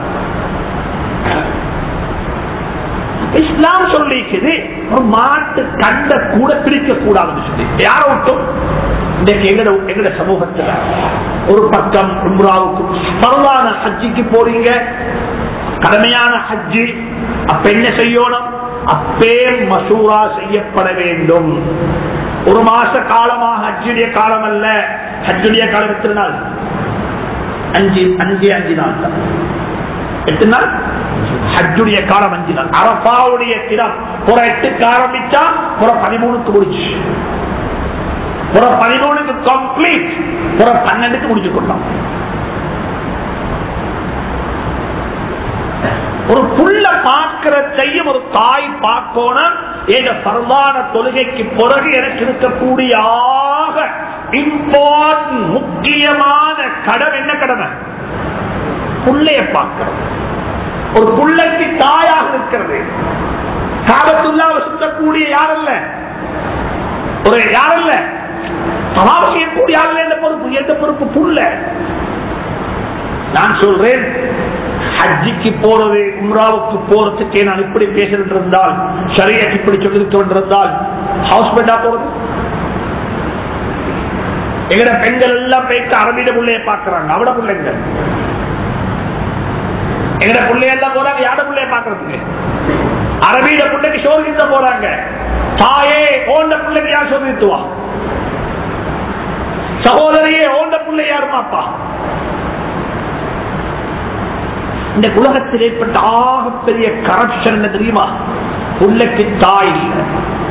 இஸ்லாம் சொல்லிக்குது ஒரு மாட்டு கண்ட கூட பிரிக்க கூடாதுன்னு சொல்லி யார விட்டும் இன்னைக்கு எங்கட எங்கட சமூகத்துல ஒரு பக்கம் உம்ராவுக்கு பரவான ஹஜ்ஜிக்கு போறீங்க கடமையான ஹஜ்ஜி அப்ப என்ன செய்யணும் அப்பே மசூரா செய்யப்பட வேண்டும் ஒரு மாச காலமாக ஹஜ்ஜுடைய காலம் அல்ல ஹஜ்ஜுடைய காலம் எத்தனை நாள் அஞ்சு அஞ்சு அஞ்சு நாள் தான் எட்டு நாள் ஹஜ்ஜுடைய காலம் அஞ்சு நாள் அரபாவுடைய தினம் புற எட்டுக்கு ஆரம்பிச்சா புற பதிமூணுக்கு முடிச்சு புற பதிமூணுக்கு கம்ப்ளீட் புற பன்னெண்டுக்கு முடிச்சு கொண்டோம் ஒரு புள்ள பார்க்கிறதையும் ஒரு தாய் பார்க்கணும் என்ற பரவான தொழுகைக்கு பிறகு எனக்கு இருக்கக்கூடிய ஆக இம்பார்ட்டன்ட் முக்கியமான கடமை என்ன கடமை புள்ளைய பார்க்கிறோம் ஒரு புள்ளைக்கு தாயாக இருக்கிறது காபத்துள்ளாவை சுத்தக்கூடிய யாரல்ல ஒரு யாரல்ல தவாப செய்யக்கூடிய யாரல்ல எந்த பொறுப்பு எந்த பொறுப்பு புள்ள நான் சொல்றேன் ஹஜ்ஜிக்கு போறது உம்ராவுக்கு போறதுக்கே நான் இப்படி பேசிட்டு இருந்தால் ஷரியத் இப்படி சொல்லிட்டு இருந்தால் ஹவுஸ்பெண்டா போறது எங்கட பெண்கள் எல்லாம் போயிட்டு அரபிட பிள்ளைய பாக்குறாங்க அவட பிள்ளைங்க எங்கட பிள்ளையெல்லாம் போறாங்க யார பிள்ளைய பாக்குறதுக்கு அரபியில பிள்ளைக்கு சோதித்த போறாங்க தாயே ஓண்ட பிள்ளைக்கு யார் சோதித்துவா சகோதரியே ஓண்ட பிள்ளை யாருமாப்பா இந்த உலகத்தில் ஏற்பட்ட ஆகப்பெரிய கரப்ஷன் என்ன தெரியுமா புள்ளைக்கு தாய் இல்லை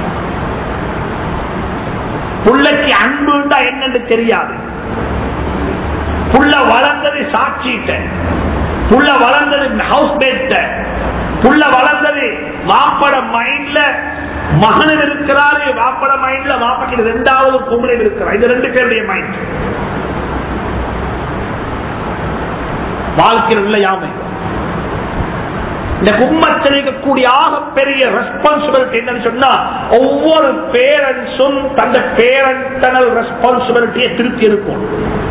புள்ளைக்கு அன்புண்டா என்னன்னு தெரியாது புள்ள வளர்ந்தது சாட்சிட்ட புள்ள வளர்ந்தது ஹவுஸ் மேட்ட புள்ள வளர்ந்தது மாப்பட மைண்ட்ல மகனும் இருக்கிறாரு மாப்பட மைண்ட்ல மாப்பக்கு ரெண்டாவது பொம்பளை இருக்கிறார் இது ரெண்டு பேருடைய மைண்ட் வாழ்க்கையில் இல்லையாமை இந்த கும்பத்தில் இருக்கக்கூடிய ஆகப்பெரிய ரெஸ்பான்சிபிலிட்டி என்னன்னு சொன்னா ஒவ்வொரு பேரண்ட்ஸும் தந்த பேரண்டனல் ரெஸ்பான்சிபிலிட்டியை திருப்பி இருக்கும்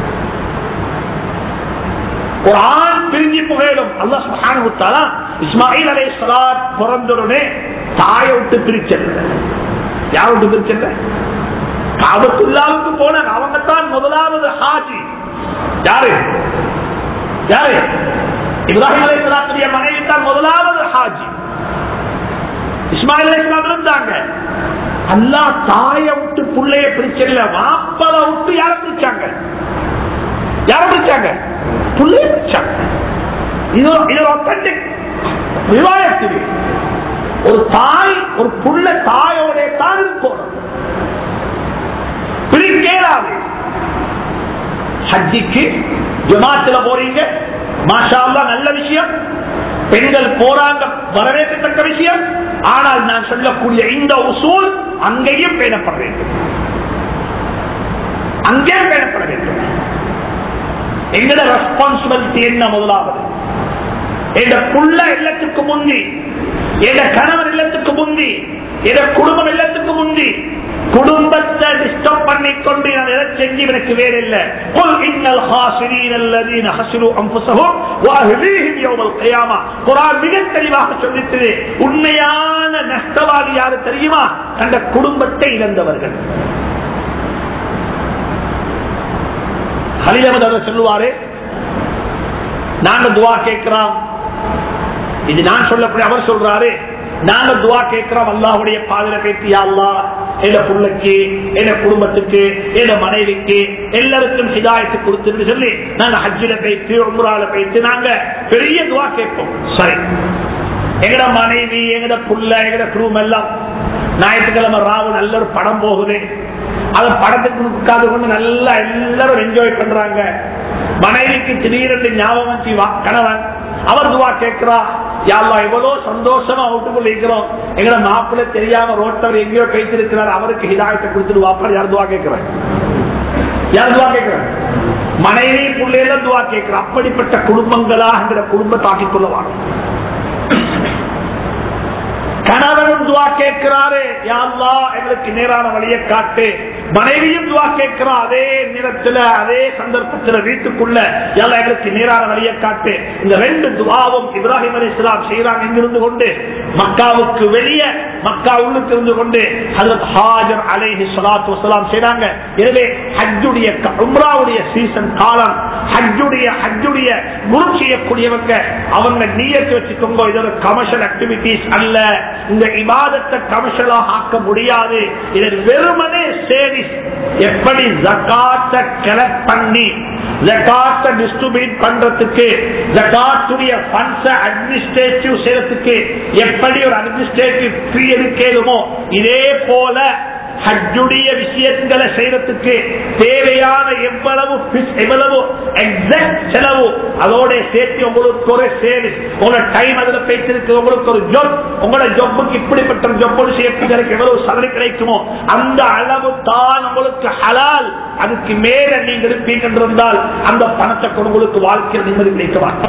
ஒரு ஆண் பிரிஞ்சு புகையிலும் அல்லா சுஹானுத்தாலா இஸ்மாயில் அலை சலாத் பிறந்தவுடனே தாயை விட்டு பிரிச்சல்ல யார் விட்டு பிரிச்சல்ல காபத்துல்லாவுக்கு போன அவங்க தான் முதலாவது ஹாஜி யாரு யாரு இப்ராஹிம் அலை சலாத்துடைய மனைவி தான் முதலாவது ஹாஜி இஸ்மாயில் அலை சலாம் இருந்தாங்க அல்லா தாயை விட்டு புள்ளைய பிரிச்சல்ல வாப்பல விட்டு யார பிரிச்சாங்க யார பிரிச்சாங்க புள்ளைய பிரிச்சாங்க இது இது ஒத்தன்டிக் விவாயத்தில் ஒரு தாய் ஒரு புள்ள தாயோட தான் இருக்கும் பிரிக்கேறாது ஹஜ்ஜிக்கு ஜமாத்துல போறீங்க மாஷா நல்ல விஷயம் பெண்கள் போறாங்க வரவேற்கத்தக்க விஷயம் ஆனால் நான் சொல்லக்கூடிய இந்த உசூல் அங்கேயும் பேணப்பட வேண்டும் அங்கேயும் பேணப்பட வேண்டும் எங்கட ரெஸ்பான்சிபிலிட்டி என்ன முதலாவது எங்க புள்ள இல்லத்துக்கு முந்தி எங்க கணவன் இல்லத்துக்கு முந்தி எங்க குடும்பம் இல்லத்துக்கு முந்தி குடும்பத்தை டிஸ்டர்ப் பண்ணி கொண்டு நான் எதை செஞ்சு எனக்கு வேற இல்ல قل ان الخاسرين الذين خسروا انفسهم واهليهم يوم القيامه குர்ஆன் மிக தெளிவாக சொல்லித்தது உண்மையான நஷ்டவாதி யாரு தெரியுமா அந்த குடும்பத்தை இழந்தவர்கள் ஹலிலமது அவர் சொல்லுவாரு நாங்க துவா கேட்கிறோம் இது நான் சொல்லக்கூடிய அவர் சொல்றாரு நாங்க துவா கேட்கிறோம் அல்லாஹுடைய பாதல பேத்தியா அல்லா என் பிள்ளைக்கு என் குடும்பத்துக்கு என் மனைவிக்கு எல்லாருக்கும் ஹிதாயத்து கொடுத்துன்னு சொல்லி நாங்க ஹஜ்ஜில போயிட்டு உம்ரால போயிட்டு நாங்க பெரிய துவா கேட்போம் சரி எங்கட மனைவி எங்கட புள்ள எங்கட குடும்பம் எல்லாம் ஞாயிற்றுக்கிழமை ராவு நல்ல ஒரு படம் போகுது அது படத்துக்கு உட்கார்ந்து கொண்டு நல்லா எல்லாரும் என்ஜாய் பண்றாங்க மனைவிக்கு திடீரென்று ஞாபகம் வச்சு வா- கணவன் அவர் துவா கேட்கிறா யாழ்லா எவ்வளவு சந்தோஷமா வீட்டுக்குள்ள இருக்கிறோம் எங்களை மாப்பிள்ளை தெரியாம ரோட்டவர் எங்கேயோ பேசிருக்கிறார் அவருக்கு ஹிதாயத்தை கொடுத்துட்டு வாப்பா யார் துவா கேட்கிறேன் யார் துவா கேட்கிறேன் மனைவி பிள்ளையில துவா கேட்கிற அப்படிப்பட்ட குடும்பங்களா என்கிற குடும்பத்தை ஆக்கிக் கொள்ளவாங்க கணவனும் துவா கேட்கிறாரு யாழ்லா எங்களுக்கு நேரான வழியை காட்டு மனைவியும் துவா கேட்கிறா அதே நேரத்துல அதே சந்தர்ப்பத்துல வீட்டுக்குள்ள யாழ்லா எங்களுக்கு நேரான வழியை காட்டு இந்த ரெண்டு துவாவும் இப்ராஹிம் அலி இஸ்லாம் செய்யறாங்க இங்கிருந்து கொண்டு மக்காவுக்கு வெளியே மக்கா உள்ளுக்கு இருந்து கொண்டு ஹஜரத் ஹாஜர் அலைஹி ஸலாத்து வஸலாம் செய்றாங்க எனவே ஹஜ்ஜுடைய க- உம்ராவுடைய சீசன் காலம் ஹஜ்ஜுடைய ஹஜ்ஜுடைய குரு செய்யக்கூடியவங்க அவங்க நீயத்து வச்சுக்கோங்க இது ஒரு கமர்ஷியல் ஆக்டிவிட்டிஸ் அல்ல இந்த இபாதத்தை கமர்ஷியலாக ஆக்க முடியாது இது வெறுமனே சேவிஸ் எப்படி ஜகாத்தை கலெக்ட் பண்ணி ஜகாத்தை டிஸ்ட்ரிபியூட் பண்றதுக்கு ஜகாத்துடைய ஃபண்ட்ஸை அட்மினிஸ்ட்ரேட்டிவ் செய்யறதுக்கு எப்படி ஒரு அட்மினிஸ்ட்ரேட்டிவ் ஃபீ எடுக்கலுமோ இதே போல ஹஜ்ஜுடைய விஷயங்களை செய்யறதுக்கு தேவையான எவ்வளவு fees, எவ்வளவு எக்ஸாக்ட் செலவு அதோட சேர்த்து உங்களுக்கு ஒரு சேவிஸ் உங்களோட டைம் அதுல பேசிருக்கு உங்களுக்கு ஒரு ஜொப் உங்களோட ஜொப்புக்கு இப்படிப்பட்ட ஜொப்போடு செய்யறதுக்கு எவ்வளவு சதனை கிடைக்குமோ அந்த அளவு தான் உங்களுக்கு ஹலால் அதுக்கு மேல நீங்க இருப்பீங்க என்றிருந்தால் அந்த பணத்தை கொண்டு உங்களுக்கு வாழ்க்கையில் நிம்மதி கிடைக்கலாம்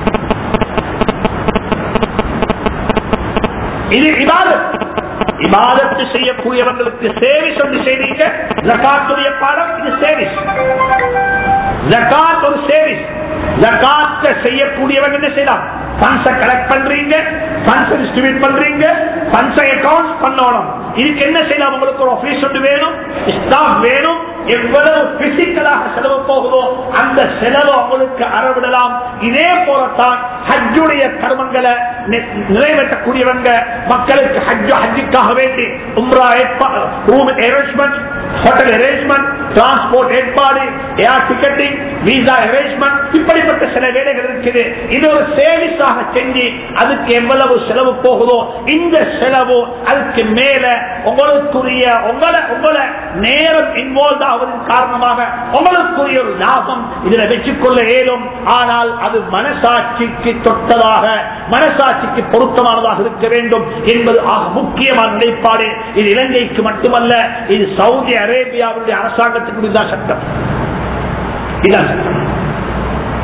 இது இபாதத் இபாதத்து செய்யக்கூடியவர்களுக்கு சேவை சொல்லி செய்வீங்க ஜகாத்துடைய பாடம் இது சேவிஸ் ஜகாத் ஒரு சேவிஸ் ஜகாத்த செய்யக்கூடியவங்க என்ன செய்யலாம் பன்ஸை கலெக்ட் பண்றீங்க பன்ஸை டிஸ்ட்ரிபியூட் பண்றீங்க பன்ஸை அக்கௌண்ட் பண்ணணும் இதுக்கு என்ன செய்யலாம் உங்களுக்கு ஒரு ஆபீஸ் ஒன்று வேணும் ஸ்டாஃப் வேணும் எவ்வளவு பிசிக்கலாக செலவு போகுதோ அந்த செலவு உங்களுக்கு அறவிடலாம் இதே போலத்தான் ஹஜ்ஜுடைய கர்மங்களை நி- நிறைவேற்றக்கூடியவங்க மக்களுக்கு ஹஜ் ஹஜ்ஜுக்காக வேண்டி உம்ரா room arrangement hotel arrangement transport ஏற்பாடு ஏர் டிக்கெட்டிங் விசா அரேஞ்ச்மெண்ட் இப்படிப்பட்ட சில வேலைகள் இருக்குது இது ஒரு சேவிஸாக செஞ்சு அதுக்கு எவ்வளவு செலவு போகுதோ இந்த செலவு அதுக்கு மேல உங்களுக்குரிய உங்களை உங்களை நேரம் இன்வால்வ் ஆவதன் காரணமாக உங்களுக்குரிய ஒரு லாபம் இதுல வச்சுக்கொள்ள இயலும் ஆனால் அது மனசாட்சிக்கு தொட்டதாக மனசாட்சிக்கு பொருத்தமானதாக இருக்க வேண்டும் என்பது ஆக முக்கியமான நிலைப்பாடு இது இலங்கைக்கு மட்டுமல்ல இது சவுதி அரேபியாவுடைய அரசாங்கத்துக்கு இதுதான் சட்டம் இதான் சட்டம்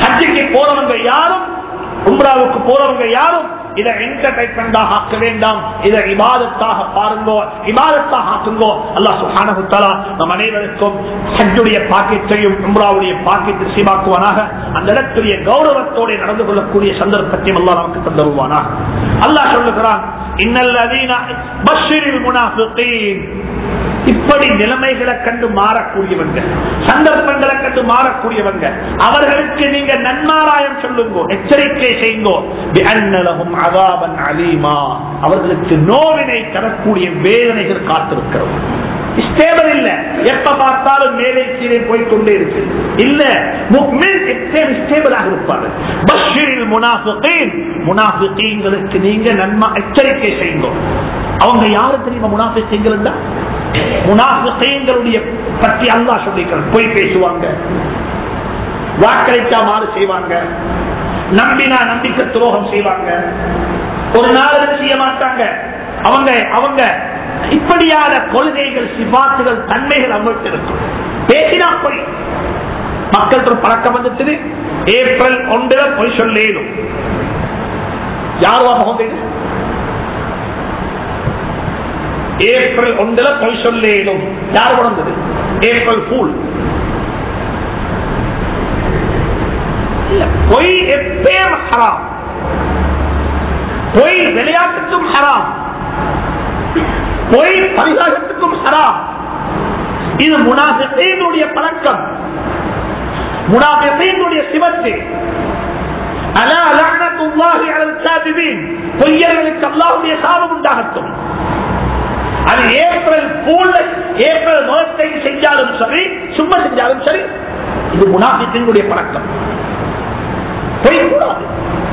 ஹஜ்ஜுக்கு போறவங்க யாரும் உம்ராவுக்கு போறவங்க யாரும் இதை என்டர்டைன்மெண்டாக ஆக்க வேண்டாம் இதை இபாதத்தாக பாருங்கோ இபாதத்தாக ஆக்குங்கோ அல்லாஹ் சுஹானஹு தஆலா நம் அனைவருக்கும் ஹஜ்ஜுடைய பாக்கியத்தையும் உம்ராவுடைய பாக்கியத்தை சீமாக்குவானாக அந்த இடத்துடைய கௌரவத்தோடு நடந்து கொள்ளக்கூடிய சந்தர்ப்பத்தையும் அல்லாஹ் நமக்கு தந்தருவானாக அல்லாஹ் சொல்லுகிறான் இன்னல்லதீன பஷ்ஷிரில் முனாஃபிகீன் இப்படி நிலைமைகளை கண்டு மாறக்கூடியவங்க சந்தர்ப்பங்களை கண்டு மாறக்கூடியவங்க அவர்களுக்கு நீங்க நன்மாராயம் சொல்லுங்க எச்சரிக்கை செய்யுங்கோ பிஅன்னலஹும் அதாபன் அலீமா அவர்களுக்கு நோவினை தரக்கூடிய வேதனைகள் காத்திருக்கிறது ஸ்டேபிள் இல்ல எப்ப பார்த்தாலும் மேலே கீழே போய்கொண்டே இருக்கு இல்ல முக்மின் ஸ்டேபிளாக இருப்பாரு பஷீரில் முனாஃபிகீன் முனாஃபிகீன்களுக்கு நீங்க நன்மை எச்சரிக்கை செய்யுங்க அவங்க யாரு தெரியுமா முனாஃபிகீன்கள் முனாஃபிகீன்களுடைய பற்றி அல்லாஹ் சொல்லிக்கிறார் பொய் பேசுவாங்க வாக்களித்தா மாறு செய்வாங்க நம்பினா நம்பிக்கை துரோகம் செய்வாங்க ஒரு நாள் செய்ய மாட்டாங்க அவங்க அவங்க இப்படியான கொள்கைகள் சிபாத்துகள் தன்மைகள் அவங்கள்ட்ட இருக்கும் பேசினா பொய் மக்கள் பழக்கம் வந்துட்டு ஏப்ரல் ஒன்றுல பொய் சொல்லேனும் யாருவா முகந்தது ஏப்ரல் ஒன்றுல பொய் சொல்லேனும் யார் உணர்ந்தது ஏப்ரல் பூல் பொய் எப்பயும் ஹராம் பொய் விளையாட்டுக்கும் ஹராம் பொய் பரிகாரத்துக்கும் ஹராம் இது முனாஃபிகீனுடைய பழக்கம் முனாஃபிகீனுடைய சிவத்து அலா லஅனத்துல்லாஹி அலல் காதிபீன் பொய்யர்களுக்கு அல்லாஹ்வுடைய சாபம் உண்டாகட்டும் அது ஏப்ரல் பூல் ஏப்ரல் மாதத்தை செஞ்சாலும் சரி சும்மா செஞ்சாலும் சரி இது முனாஃபிகீனுடைய பழக்கம் பொய் கூடாது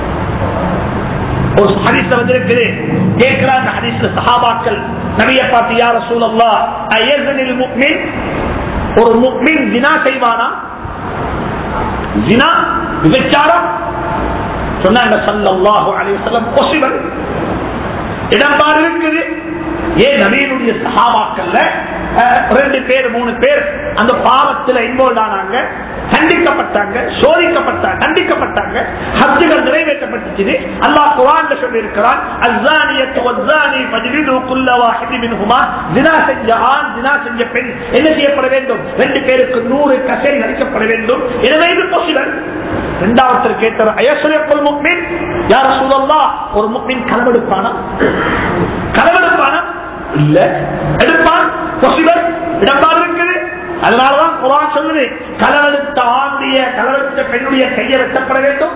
ஒரு ஹரிஸ்ல வந்திருக்குது கேட்கிறாங்க ஹரிஸ்ல சஹாபாக்கள் நபிய பார்த்து யார சூழல்லா அயசனில் முக்மின் ஒரு முக்மின் ஜினா செய்வானா ஜினா விபச்சாரம் சொன்னாங்க சல்லல்லாஹு அலைஹி வஸல்லம் பாசிபிள் இடம்பாடு இருக்குது ஏன் நவீனுடைய சஹாபாக்கள்ல ரெண்டு பேர் மூணு பேர் அந்த பாவத்தில் இன்வால்வ் ஆனாங்க கண்டிக்கப்பட்டாங்க சோதிக்கப்பட்டாங்க கண்டிக்கப்பட்டாங்க ஹத்துகள் நிறைவேற்றப்பட்டுச்சு அல்லாஹ் குரான் சொல்லி இருக்கிறான் அஸ்ஸானியத்து வஸ்ஸானி ஃபஜ்லிது குல்ல வாஹிதி மின்ஹுமா ஜினா செஞ்ச ஆண் ஜினா செஞ்ச பெண் என்ன செய்யப்பட வேண்டும் ரெண்டு பேருக்கு நூறு கசேரி அளிக்கப்பட வேண்டும் எனவே இது பாசிபிள் இரண்டாவது கேட்டார் அயசுரப்பல் முக்மின் யார சூழல்லா ஒரு முக்மின் களவெடுப்பானா களவெடுப்பானா இல்ல எடுப்பான் பாசிபிள் இடம்பாடு இருக்குது அதனாலதான் குரான் சொல்லுது கலவெடுத்த ஆண்டிய கலவெடுத்த பெண்ணுடைய கையை வெட்டப்பட வேண்டும்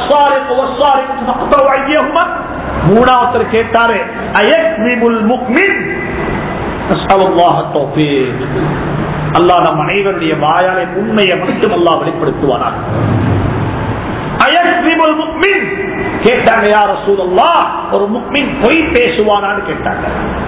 மூணாவது கேட்டாரு அயக்மிபுல் முக்மின் அல்லா நம் அனைவருடைய வாயாலை உண்மையை மட்டும் அல்லா வெளிப்படுத்துவானார் அயக்மிபுல் முக்மின் கேட்டாங்க யார சூழல்லா ஒரு முக்மின் பொய் பேசுவானான்னு கேட்டாங்க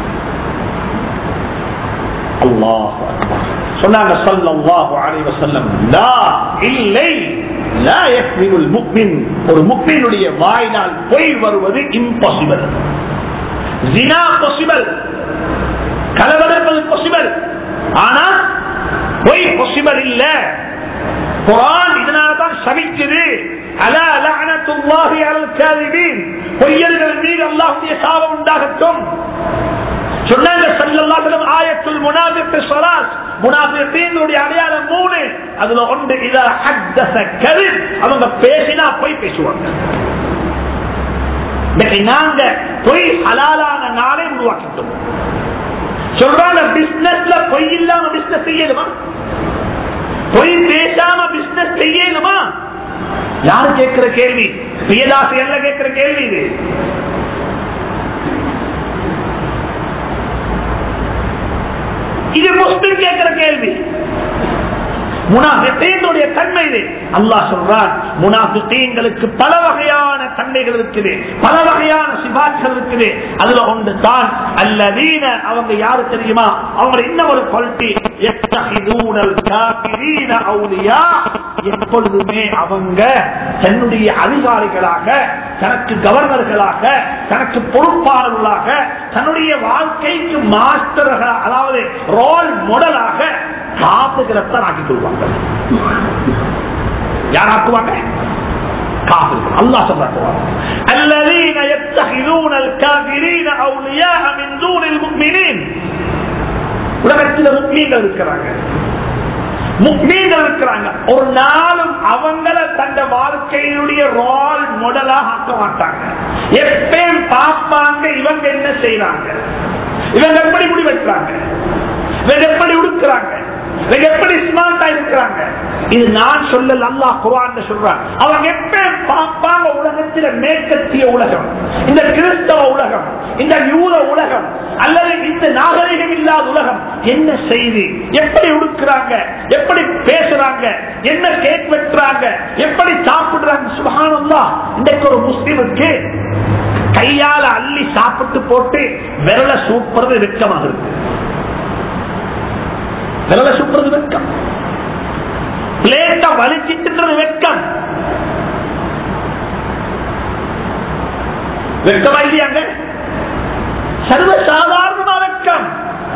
அல்லாஹ் சொன்னாங்க சல்லல்லாஹு அலைஹி வஸல்லம் லா இல்லை லா யக்மினுல் முக்மின் ஒரு முக்மினுடைய வாயினால் பொய் வருவது இம்பாசிபிள் ஜினா பாசிபிள் கலவரங்கள் பாசிபிள் ஆனா பொய் பாசிபிள் இல்ல குரான் இதனால தான் சபிக்குது அலா லஅனத்துல்லாஹி அலல் காதிபீன் பொய்யர்கள் மீது அல்லாஹ்வுடைய சாபம் உண்டாகட்டும் சொன்னாங்க சல்லல்லாஹு ஆயத்துல் முனாஃபிக் ஸலாத் முனாஃபிகீனுடைய அடையாளம் மூணு அதுல ஒன்று இதா ஹத்தஸ கذب அவங்க பேசினா போய் பேசுவாங்க இன்னைக்கு நாங்க பொய் ஹலாலான நாளை உருவாக்கிட்டோம் சொல்றாங்க பிசினஸ்ல பொய் இல்லாம பிசினஸ் செய்யணுமா பொய் பேசாம பிசினஸ் செய்யணுமா யாரு கேட்கிற கேள்வி பிரியதாசி எல்லாம் கேட்கிற கேள்வி இது இது முஸ்லிம் கேட்கிற கேள்வி முனாஃபிகீனுடைய தன்மை இது அல்லாஹ் சொல்றான் முனாஃபிகீன்களுக்கு பல வகையான தன்மைகள் இருக்குது பல வகையான சிபாட்கள் இருக்குது அதுல ஒன்று தான் அல்லதீன அவங்க யாரு தெரியுமா அவங்க இன்னும் ஒரு குவாலிட்டி எப்பொழுதுமே அவங்க தன்னுடைய அதிகாரிகளாக தனக்கு கவர்னர்களாக தனக்கு பொறுப்பாளர்களாக தன்னுடைய வாழ்க்கைக்கு மாஸ்டர்கள் அதாவது ரோல் மாடலாக காப்புகிறத்தான் ஆக்கிக் கொள்வாங்க யார் ஆக்குவாங்க காபிர்கள் அல்லாஹ் சொல்றாங்க الذين يتخذون الكافرين اولياء من دون المؤمنين உலகத்தில் முக்மீன்கள் இருக்கிறாங்க முக்மீன்கள் இருக்கிறாங்க ஒரு நாளும் அவங்கள தந்த வாழ்க்கையினுடைய ரோல் மாடலாக ஆக்க மாட்டாங்க எப்பயும் பார்ப்பாங்க இவங்க என்ன செய்யறாங்க இவங்க எப்படி முடிவெடுக்கிறாங்க இவங்க எப்படி உடுக்கிறாங்க இவங்க எப்படி ஸ்மார்ட்டா இருக்கிறாங்க இது நான் சொல்லல அல்லாஹ் குரான் சொல்றான் அவங்க எப்பயும் பார்ப்பாங்க உலகத்தில் மேற்கத்திய உலகம் இந்த கிறிஸ்தவ உலகம் இந்த யூத உலகம் அல்லது இந்த நாகரிகம் இல்லாத உலகம் என்ன செய்தி எப்படி உடுக்கிறாங்க எப்படி பேசுறாங்க என்ன கேக் வெட்டுறாங்க எப்படி சாப்பிடுறாங்க சுபகானந்தா இன்றைக்கு ஒரு முஸ்லிமுக்கு கையால அள்ளி சாப்பிட்டு போட்டு விரல சூப்புறது வெட்கமாக இருக்கு விரல சூப்புறது வெட்கம் பிளேட்டை வலிச்சிட்டு வெட்கம் வெட்கமா இல்லையாங்க சர்வ சாதாரணமா வெட்கம்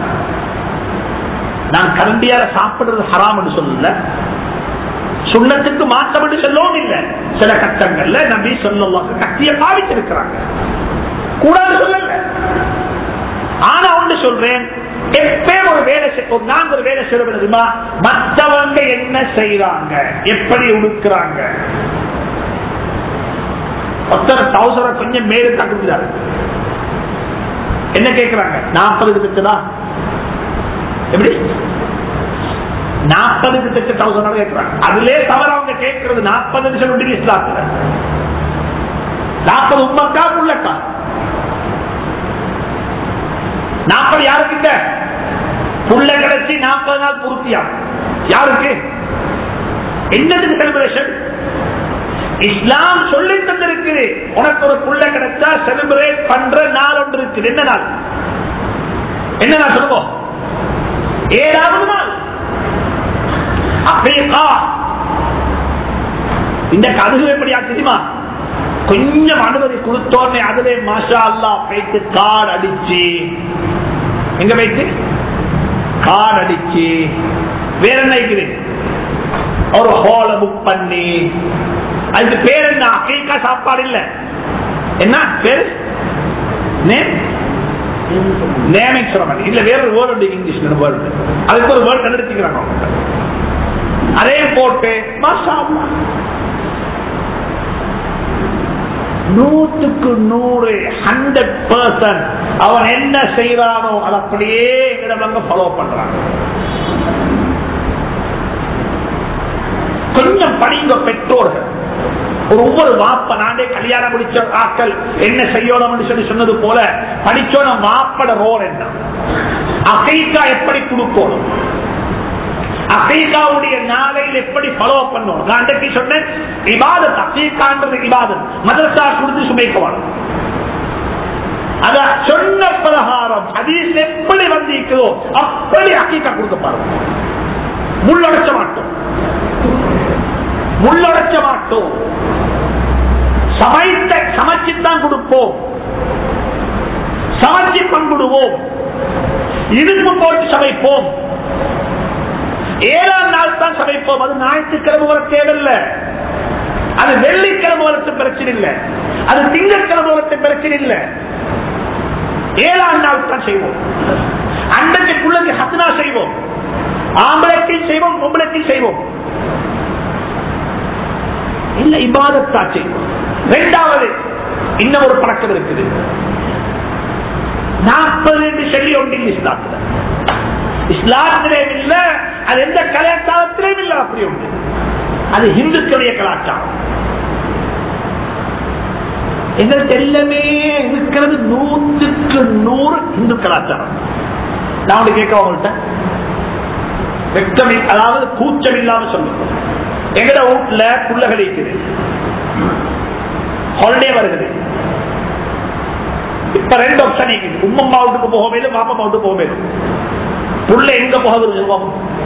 நான் கரண்டியார சாப்பிடுறது ஹராம் என்று சொல்லல சுண்ணத்துக்கு மாற்றம் என்று சொல்லவும் இல்லை சில கட்டங்கள்ல நம்பி சொல்லுவாங்க கத்திய பாவிச்சிருக்கிறாங்க கூடாது சொல்லல ஆனா ஒன்று சொல்றேன் எப்பயும் ஒரு வேலை செய்- ஒரு நாங்க ஒரு வேலை செய்ய விடுமா மற்றவங்க என்ன செய்யறாங்க எப்படி உடுக்கிறாங்க ஒருத்தர் தௌசரை கொஞ்சம் மேலே தகுந்தாரு என்ன கேட்கிறாங்க நாற்பதுக்கு தைச்சதா எப்படி நாற்பதுக்கு தைச்ச தௌசண்ட் கேட்கிறாங்க அதுலயே தவிர அவங்க கேட்கறது நாற்பது சொல்லி இஸ்லாத்துல நாற்பது உண்மைக்கா உள்ளக்கா நாற்பது யாருக்கிட்ட புள்ள கிடைச்சி நாற்பது நாள் பூர்த்தியா யாருக்கு என்னதுக்கு செலிபிரேஷன் இஸ்லாம் சொல்லி தந்திருக்குது உனக்கு ஒரு புள்ள கிடைச்சா செலிபிரேட் பண்ற நாள் ஒன்று இருக்குது என்ன நாள் என்ன நாள் சொல்லுவோம் ஏழாவது நாள் அக்கீகா இந்த கதுகு எப்படி தெரியுமா கொஞ்சம் அனுமதி கொடுத்தோன்னே அதிலே மாஷா அல்லா வைத்து கார்டு அடிச்சு எங்க வைத்து கார்டு அடிச்சு வேற என்ன இருக்குது ஒரு ஹோல புக் பண்ணி அதுக்கு பேர் என்ன அக்கீகா சாப்பாடு இல்ல என்ன பேரு நேம் நேமிங் செரமனி இல்ல வேற ஒரு வேர்டு இங்கிலீஷ் வேர்டு அதுக்கு ஒரு வேர்டு கண்டுபிடிக்கிறாங்க அவங்க. அதையும் போட்டு மாஷா அல்லாஹ். நூற்றுக்கு நூறு ஹண்ட்ரட் பர்சன்ட் அவன் என்ன செய்யறானோ அதை அப்படியே எங்களிடம் ஃபாலோ பண்றான் கொஞ்சம் படிங்க பெற்றோர்கள் ஒரு ஒவ்வொரு வாப்ப நானே கல்யாணம் முடிச்ச ஆக்கள் என்ன செய்யணும் சொல்லி சொன்னது போல படிச்சோன வாப்பட ரோல் என்ன அகைக்கா எப்படி கொடுக்கணும் அகைகாவுடைய நாளையில் எப்படி ஃபாலோ பண்ணும் நான் அன்றைக்கு சொன்னேன் இபாதத் அகைகான்றது இபாதத் மதரசா கொடுத்து சுமைக்குவான் அத சொன்ன பிரகாரம் ஹதீஸ் எப்படி வந்திருக்கிறதோ அப்படி அக்கீக்கா கொடுக்க பாருங்க முள்ளடைச்ச மாட்டோம் முள்ளடைச்ச மாட்டோம் சமைத்த சமைச்சுத்தான் கொடுப்போம் சமைச்சு பங்குடுவோம் இடுப்பு போட்டு சமைப்போம் ஏழாம் நாள் தான் சமைப்போம் அது ஞாயிற்றுக்கிழமை வர தேவையில்லை அது வெள்ளிக்கிழமை வரத்து பிரச்சனை இல்லை அது திங்கட்கிழமை வரத்து பிரச்சனை இல்லை ஏழாம் நாள் தான் செய்வோம் அன்றைக்கு பிள்ளைக்கு ஹத்னா செய்வோம் ஆம்பளைக்கும் செய்வோம் பொம்பளைக்கும் செய்வோம் இல்ல இபாதத்தா செய்வோம் இரண்டாவது இன்னும் ஒரு பழக்கம் இருக்குது நாற்பது என்று சொல்லி ஒன்றில் இஸ்லாத்துல இஸ்லாத்திலேயும் இல்ல அது எந்த கலாச்சாரத்திலேயும் இல்ல அப்படி உண்டு அது இந்துக்களுடைய கலாச்சாரம் எங்களுக்கு எல்லாமே இருக்கிறது நூற்றுக்கு நூறு இந்து கலாச்சாரம் நான் ஒன்று கேட்க உங்கள்கிட்ட வெட்கம் இல்ல- அதாவது கூச்சம் இல்லாம சொல்லுங்க எங்கட வீட்டுல புள்ளகள் இருக்குது ஹாலிடே வருகிறது இப்ப ரெண்டு ஆப்ஷன் இருக்குது உம்மம்மா வீட்டுக்கு போக மேலும் பாப்பம்மா வீட்டுக்கு போக மேலும் புள்ள எங்க போக விரும்பும்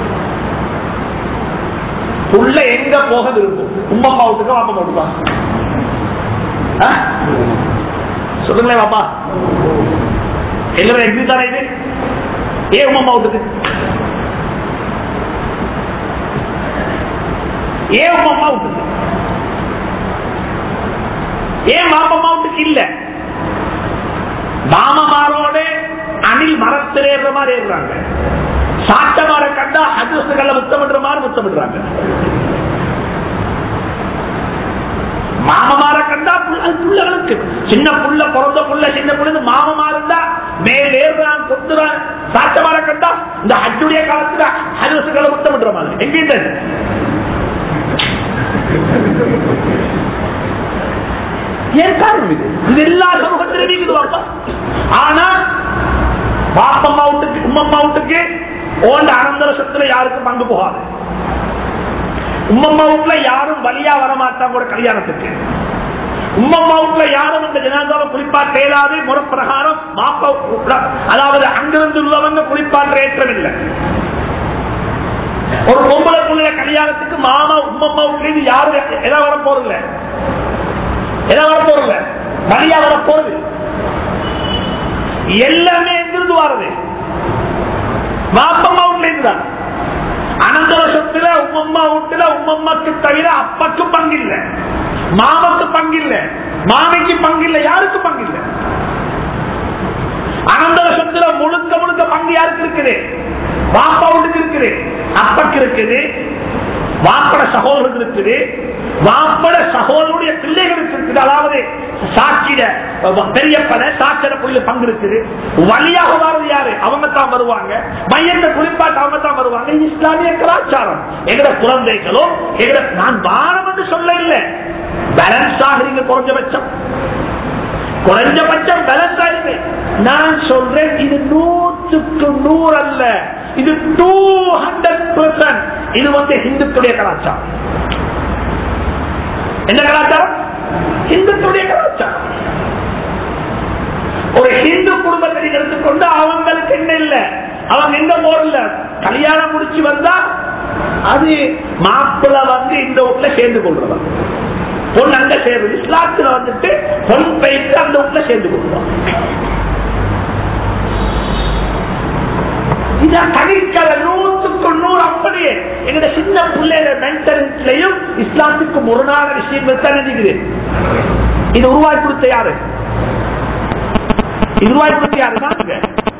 புள்ள எங்க போக விரும்பும் உம்மம்மா வீட்டுக்கு பாப்பம்மா வீட்டுக்கா ஆ? சொல்லுங்களேன் பாப்பா எல்லாரும் எக்ஸிட் தானே இது ஏன் உம்மம்மா வீட்டுக்கு ஏன் உம்மம்மா வீட்டுக்கு ஏன் மாப்பமாவுக்கு இல்ல மாமமாரோட அணில் மரத்தில் ஏறுற மாதிரி ஏறுறாங்க சாட்டமார கண்டா ஹதீசுகளை முத்தமிடுற மாதிரி முத்தமிடுறாங்க மாமமார கண்டா புள்ள- அது புள்ளகளுக்கு சின்ன புள்ள பிறந்த புள்ள சின்ன புள்ள மாமமா இருந்தா மேல் ஏறுறான் கொத்துறான் சாட்டமார கண்டா இந்த ஹஜ்ஜுடைய காலத்துல ஹதீசுகளை முத்தமிடுற மாதிரி எங்க இருந்தது ஏன் காரணம் இது இது எல்லா சமூகத்திலும் இருக்குது வாப்பா ஆனா பாப்பம்மா வீட்டுக்கு உம்மம்மா வீட்டுக்கு ஓண்ட அனந்தர சொத்துல யாருக்கும் பங்கு போகாது உம்மம்மா வீட்டுல யாரும் வழியா வரமாட்டாங்க ஒரு கல்யாணத்துக்கு உம்மம்மா வீட்டுல யாரும் இந்த ஜனாதாவை குளிப்பாட்ட இயலாது முறப்பிரகாரம் மாப்பா வீட்டுல, அதாவது அங்கிருந்து உள்ளவங்க குளிப்பாற்ற ஏற்றம் இல்லை ஒரு பொம்பளை பிள்ளைய கல்யாணத்துக்கு மாமா உம்மம்மா வீட்டுல இருந்து யாரும் எதை வர போறதில்லை எதை வர போறதில்லை வழியா வர போறது எல்லாமே எங்கிருந்து வாரது மாப்பம்மா வீட்டுல இருந்துதான் அனந்தர சொத்துல உம்மம்மா வீட்டுல உம்மம்மாக்கு தவிர அப்பாக்கு பங்கு இல்ல மாமக்கு பங்கு இல்ல மாமிக்கு பங்கு இல்ல யாருக்கு பங்கு இல்ல அனந்தர சொத்துல முழுக்க முழுக்க பங்கு யாருக்கு இருக்குது பாப்பா வீட்டுக்கு இருக்குது அப்பக்கு இருக்குது வாப்பட சகோதரர்கள் இருக்குது வாப்பட சகோதரனுடைய பிள்ளைகளுக்கு இருக்குது அதாவது சாட்சியிட பெரியப்பட சாட்சியிட புள்ள பங்கு இருக்குது வழியாக வர்றது யாரு அவங்க தான் வருவாங்க மையத்தை குறிப்பாட்டு அவங்க தான் வருவாங்க இது இஸ்லாமிய கலாச்சாரம் எங்கட குழந்தைகளும் எங்கட நான் வாரம் என்று சொல்ல இல்லை பேலன்ஸ் ஆகிறீங்க குறைஞ்சபட்சம் குறைஞ்சபட்சம் பேலன்ஸ் ஆயிருக்கு நான் சொல்றேன் இது நூற்றுக்கு நூறு அல்ல இது டூ ஹண்ட்ரட் பெர்சன்ட் இது வந்து இந்துக்களுடைய கலாச்சாரம் என்ன கலாச்சாரம் இந்துக்களுடைய கலாச்சாரம் ஒரு ஹிந்து குடும்பத்தை நீங்க எடுத்துக்கொண்டு அவங்களுக்கு என்ன இல்ல அவங்க எங்க போறல கல்யாணம் முடிச்சு வந்தா அது மாப்பிள்ள வந்து இந்த வீட்டுல சேர்ந்து கொள்றவன் பொண்ணு அங்க சேர்ந்து இஸ்லாத்துல வந்துட்டு பொன் பைக்கு அந்த வீட்டுல சேர்ந்து கொள்வான் இதான் தனிக்கல நூற்றுக்கு நூறு அப்படியே எங்க சின்ன பிள்ளைங்க மென்டலிஸ்ட்லயும் இஸ்லாத்துக்கு முரணான விஷயங்கள் தான் இருக்குது இது உருவாக்கி கொடுத்த யாரு இது உருவாக்கி கொடுத்த யாரு நாங்க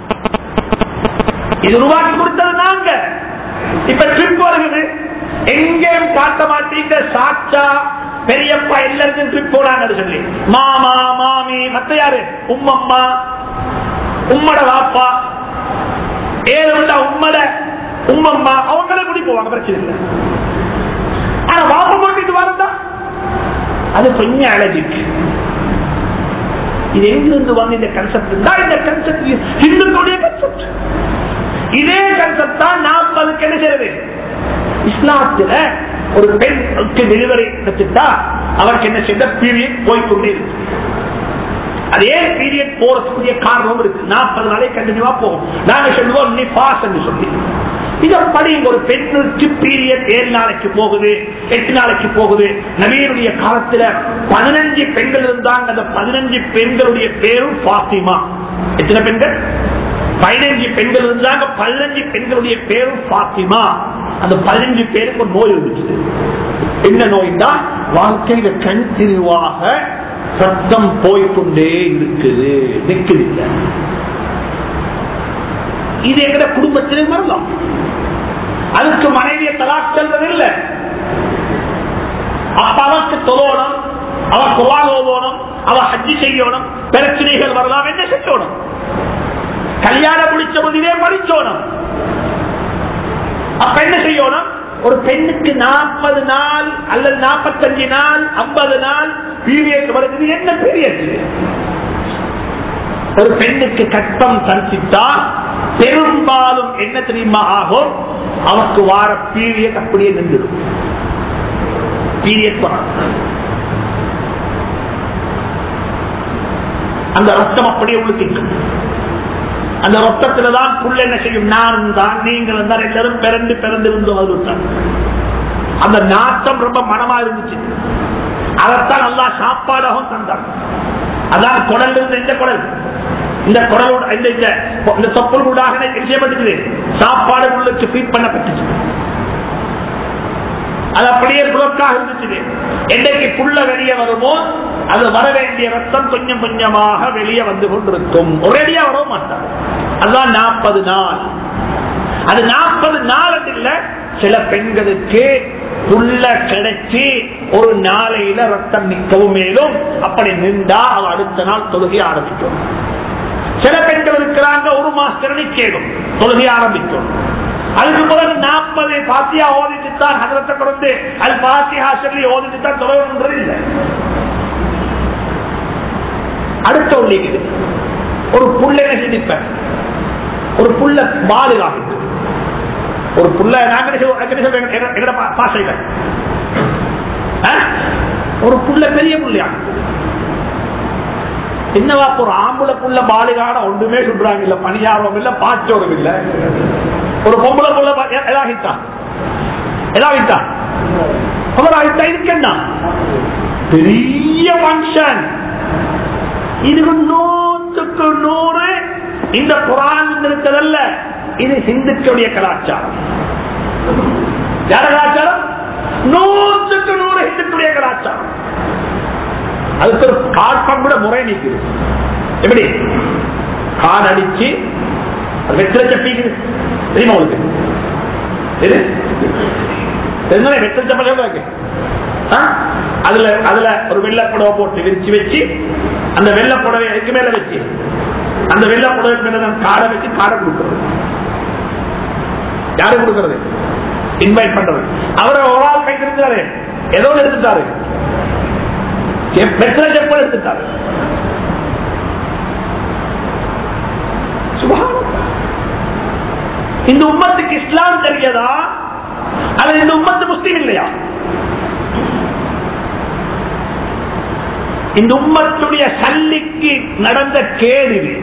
இது உருவாக்கி கொடுத்தது நாங்க இப்ப ட்ரிப் வருகிறது எங்கேயும் காட்ட மாட்டீங்க சாச்சா பெரியப்பா எல்லாருக்கும் ட்ரிப் போறாங்கன்னு சொல்லி மாமா மாமி மத்த யாரு உம்மம்மா உம்மட வாப்பா ஏழு விட்டா உம்மட உம்மம்மா அவங்களே குடி போவாங்க பிரச்சனை இல்லை ஆனா வாப்பா போட்டு வரதா அது கொஞ்சம் அழகிக்கு இது எங்கிருந்து வந்து இந்த கன்செப்ட் தான் இந்த கன்செப்ட் இந்துக்களுடைய கன்செப்ட் இதே கன்செப்ட் தான் நாற்பதுக்கு என்ன செய்யறது இஸ்லாத்துல ஒரு பெண்ணுக்கு டெலிவரி எடுத்துட்டா அவருக்கு என்ன செய்த பீரியட் போய்கொண்டே இருக்கு அதே பீரியட் போறதுக்குரிய காரணம் இருக்கு நாற்பது நாளை கண்டினியூவா போகும் நாங்க சொல்லுவோம் நிபாஸ் என்று சொல்லி இதப்படி ஒரு பெண்ணுக்கு பீரியட் ஏழு நாளைக்கு போகுது எட்டு நாளைக்கு போகுது நவீனுடைய காலத்துல பதினஞ்சு பெண்கள் இருந்தாங்க அந்த பதினஞ்சு பெண்களுடைய பேரும் பாத்திமா எத்தனை பெண்கள் பதினஞ்சு பெண்கள் இருந்தாங்க பதினஞ்சு பெண்களுடைய பேரும் பாத்திமா அந்த பதினஞ்சு பேருக்கு ஒரு நோய் இருந்துச்சு என்ன நோய்னா வாழ்க்கையில கண் திரிவாக சத்தம் போய்கொண்டே இருக்குது நிற்குது இல்லை இது எங்கட குடும்பத்திலே வரலாம் அதுக்கு மனைவிய தலாக் செல்வது இல்லை அப்ப அவருக்கு தொழணும் அவ குவான் ஓதணும் அவ ஹஜ்ஜி செய்யணும் பிரச்சனைகள் வரலாம் என்ன செய்யணும் கல்யாணம் முடிச்ச முதலே படிச்சோணும் அப்ப என்ன செய்யணும் ஒரு பெண்ணுக்கு நாற்பது நாள் அல்லது நாற்பத்தஞ்சு நாள் ஐம்பது நாள் பீரியட் வருது என்ன பீரியட் ஒரு பெண்ணுக்கு கட்டம் தரிசித்தா பெரும்பாலும் என்ன தெரியுமா ஆகும் அவருக்கு வார பீரியட் அப்படியே நின்றுடும் பீரியட் அந்த ரத்தம் அப்படியே உள்ளுக்கிக்கும் அந்த ரத்தத்துல தான் புள்ள என்ன செய்யும் நான் தான் நீங்கள் தான் எல்லாரும் பிறந்து பிறந்து இருந்து வந்துட்டான் அந்த நாட்டம் ரொம்ப மனமா இருந்துச்சு அதைத்தான் நல்லா சாப்பாடாகவும் தந்தார் அதான் குடல் இருந்து இந்த குடல் இந்த குடலோட இந்த இந்த தொப்பல் கூடாக செய்யப்பட்டுச்சு சாப்பாடு உள்ளுக்கு ஃபீட் பண்ணப்பட்டுச்சு அது அப்படியே புலக்காக இருந்துச்சு என்னைக்கு புள்ள வெளியே வருமோ அது வர வேண்டிய ரத்தம் கொஞ்சம் கொஞ்சமாக வெளியே வந்து கொண்டிருக்கும் ஒரேடியா வர மாட்டார் அதுதான் நாற்பது நாள் அது நாற்பது நாள் இல்ல சில பெண்களுக்கு புள்ள கிடைச்சி ஒரு நாளையில ரத்தம் நிற்கவும் மேலும் அப்படி நின்றா அவ அடுத்த நாள் தொழுகை ஆரம்பிக்கும் சில பெண்கள் இருக்கிறாங்க ஒரு மாசத்துல நிக்கணும் தொழுகை ஆரம்பிக்கும் அதுக்கு பிறகு நாற்பது பாத்தியா ஓதிட்டு தான் ஹதரத்தை கொடுத்து அது பாத்தியா சொல்லி ஓதிட்டு தான் தொழணுன்றது இல்லை அடுத்த உள்ளிக்குது ஒரு புள்ள என்ன சிந்திப்பேன் ஒரு புள்ள பாதுகாப்பு ஒரு புள்ள நாங்க பாசையில ஒரு புள்ள பெரிய புள்ளையா என்னவா ஒரு ஆம்புல புள்ள பாலிகான ஒன்றுமே சொல்றாங்க இல்ல பணியாரம் இல்ல பாச்சோரும் இல்ல ஒரு பொம்பளை புள்ள எதாகிட்டா எதாகிட்டா அவர் ஆகிட்டா இதுக்கு என்ன பெரிய ஃபங்க்ஷன் இது நூற்றுக்கு நூறு இந்த குரான் இருக்கிறதல்ல இது சிந்துக்களுடைய கலாச்சாரம் யார கலாச்சாரம் நூற்றுக்கு நூறு இந்துக்களுடைய கலாச்சாரம் அதுக்கு ஒரு காட்பம் கூட முறை நிற்குது எப்படி கான் அடிச்சு அது வெற்றில சப்பிக்குது தெரியுமா உங்களுக்கு எது தெரிஞ்சா வெற்றில சப்பல் இருக்கு அதுல அதுல ஒரு வெள்ளை புடவை போட்டு விரிச்சு வச்சு அந்த வெள்ளை புடவை அதுக்கு மேல வச்சு அந்த வெள்ளை புடவை மேல தான் காடை வச்சு காடை கொடுக்கிறது யாரு கொடுக்கிறது இன்வைட் பண்றது அவரை ஒரு ஆள் கை இருந்தாரு ஏதோ எடுத்துட்டாரு வெற்றில செப்பல் எடுத்துட்டாரு இந்த உம்மத்துக்கு இஸ்லாம் தெரியாதா அல்லது இந்த உம்மத்து முஸ்லீம் இல்லையா இந்த உம்மத்துடைய சல்லிக்கு நடந்த கேடு இது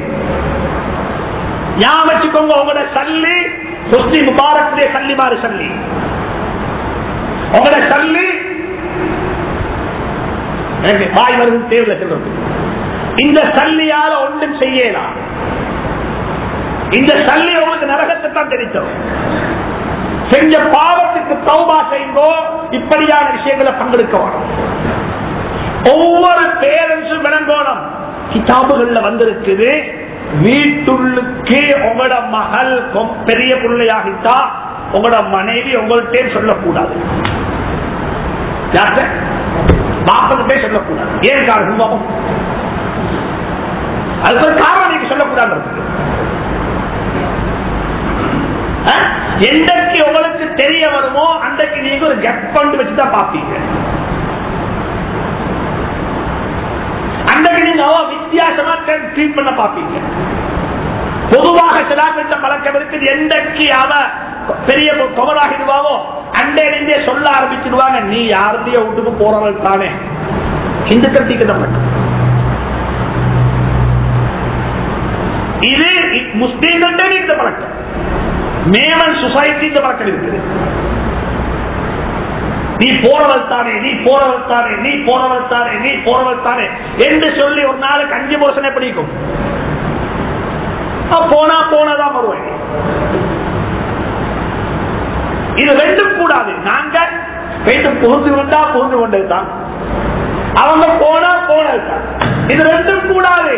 யா வச்சுக்கோங்க உங்களோட சல்லி முஸ்லிம் முபாரக்குடைய சல்லி மாறு சல்லி உங்களோட சல்லி எனக்கு வாய் வருது தேவையில்லை சொல்றது இந்த சல்லியால ஒன்றும் செய்யலாம் இந்த சல்லி உங்களுக்கு நரகத்தை தான் தெரித்தோம் செஞ்ச பாவத்துக்கு தௌபா செய்யுங்கோ இப்படியான விஷயங்களை பங்கெடுக்க வேணும் ஒவ்வொரு பேரண்ட்ஸும் விளங்கோணும் கிதாபுகள்ல வந்திருக்குது வீட்டுள்ளுக்கு உங்களோட மகள் பெரிய பிள்ளையாகிட்டா உங்களோட மனைவி உங்கள்கிட்ட சொல்லக்கூடாது பாப்பகிட்டே சொல்லக்கூடாது ஏன் காரணம் அதுக்கு ஒரு காரணம் நீங்க சொல்லக்கூடாது என்றைக்கு உங்களுக்கு தெரிய வருமோ அன்றைக்கு நீங்க ஒரு கெப் பண்ணி வச்சுதான் பாப்பீங்க அன்றைக்கு நீங்க வித்தியாசமா ட்ரீட் பண்ண பாப்பீங்க பொதுவாக சிலாக்கிட்ட பழக்கம் இருக்குது எந்தக்கு அவ பெரிய தொகலாகிடுவாவோ அண்டே நின்றே சொல்ல ஆரம்பிச்சிடுவாங்க நீ யாருடைய வீட்டுக்கு போறவள் தானே இந்துக்கள் தீக்கிட்ட இது முஸ்லீம்கிட்ட இந்த பழக்கம் மேமன் சொசைட்டி இந்த பழக்கம் இருக்குது நீ போறவள் தானே நீ போறவள் தானே நீ போறவள் தானே நீ போறவள் தானே என்று சொல்லி ஒரு நாளுக்கு அஞ்சு வருஷம் பிடிக்கும் போனா போனதான் வருவேன் இது ரெண்டும் கூடாது நாங்க போயிட்டு புகுந்து கொண்டா புகுந்து கொண்டதுதான் அவங்க போனா போனதுதான் இது ரெண்டும் கூடாது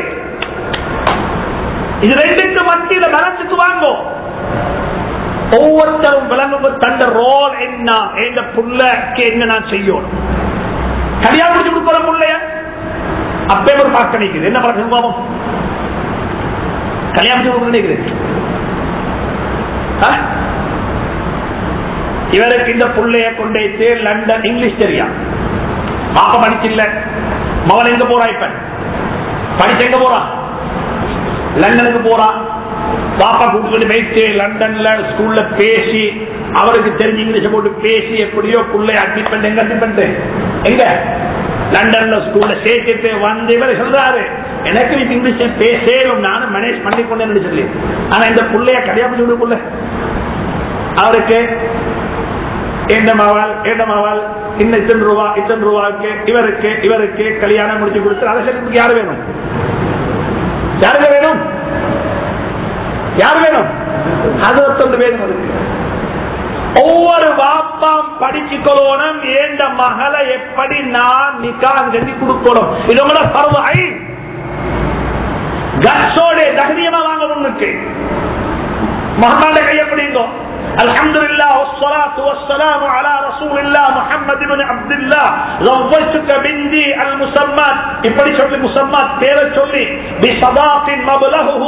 இது ரெண்டுக்கு மத்தியில வளர்ச்சிக்கு வாங்கும் ஒவ்வொருத்தரும் விளங்கும் தந்த ரோல் என்ன எந்த புள்ளக்கு என்ன நான் செய்யணும் கல்யாணம் முடிச்சு கொடுக்கிற புள்ளைய அப்பே ஒரு பார்க்க நினைக்குது என்ன பழக்கம் பாவம் கல்யாணம் முடிச்சு நினைக்குது இவருக்கு இந்த புள்ளைய கொண்டு லண்டன் இங்கிலீஷ் தெரியா பாப்ப படிச்சில்ல மகன் எங்க போறா இப்ப படிச்சு எங்க போறான் லண்டனுக்கு போறான் பாப்பா கூப்பிட்டு போயிட்டு லண்டன்ல ஸ்கூல்ல பேசி அவருக்கு தெரிஞ்ச இங்கிலீஷ் போட்டு பேசி எப்படியோ புள்ளை அட்மிட் பண்ண எங்க அட்மிட் பண்ணிட்டு எங்க லண்டன்ல ஸ்கூல்ல சேர்த்துட்டு வந்து இவர் சொல்றாரு எனக்கு இப்ப இங்கிலீஷ் பேசலும் நானும் மேனேஜ் பண்ணி கொண்டேன்னு சொல்லி ஆனா இந்த புள்ளைய கல்யாணம் சொல்லி புள்ள அவருக்கு ஏண்டமாவால் ஏண்டமாவால் இன்னும் இத்தனை ரூபா இத்தனை ரூபாய்க்கு இவருக்கு இவருக்கு கல்யாணம் முடிச்சு கொடுத்து அதை சொல்லி யாரு வேணும் யாருக்கு வேணும் யார் வேணும் அது ஒருத்தொண்டு வேணும் அதுக்கு ஒவ்வொரு வாப்பாம் படிச்சுக்கொள்ளணும் ஏண்ட மகளை எப்படி நான் நிக்கா கட்டி கொடுக்கணும் இது உங்களோட பருவ ஐ கட்சோட தைரியமா வாங்க முன்னுக்கு மகாண்ட கையப்படிங்கோ الحمد لله والصلاة والسلام على رسول الله محمد بن عبد الله زوجتك بنتي المسمات இப்படி சொல்லி முசம்மாத் பேரை சொல்லி بصداق مبلغه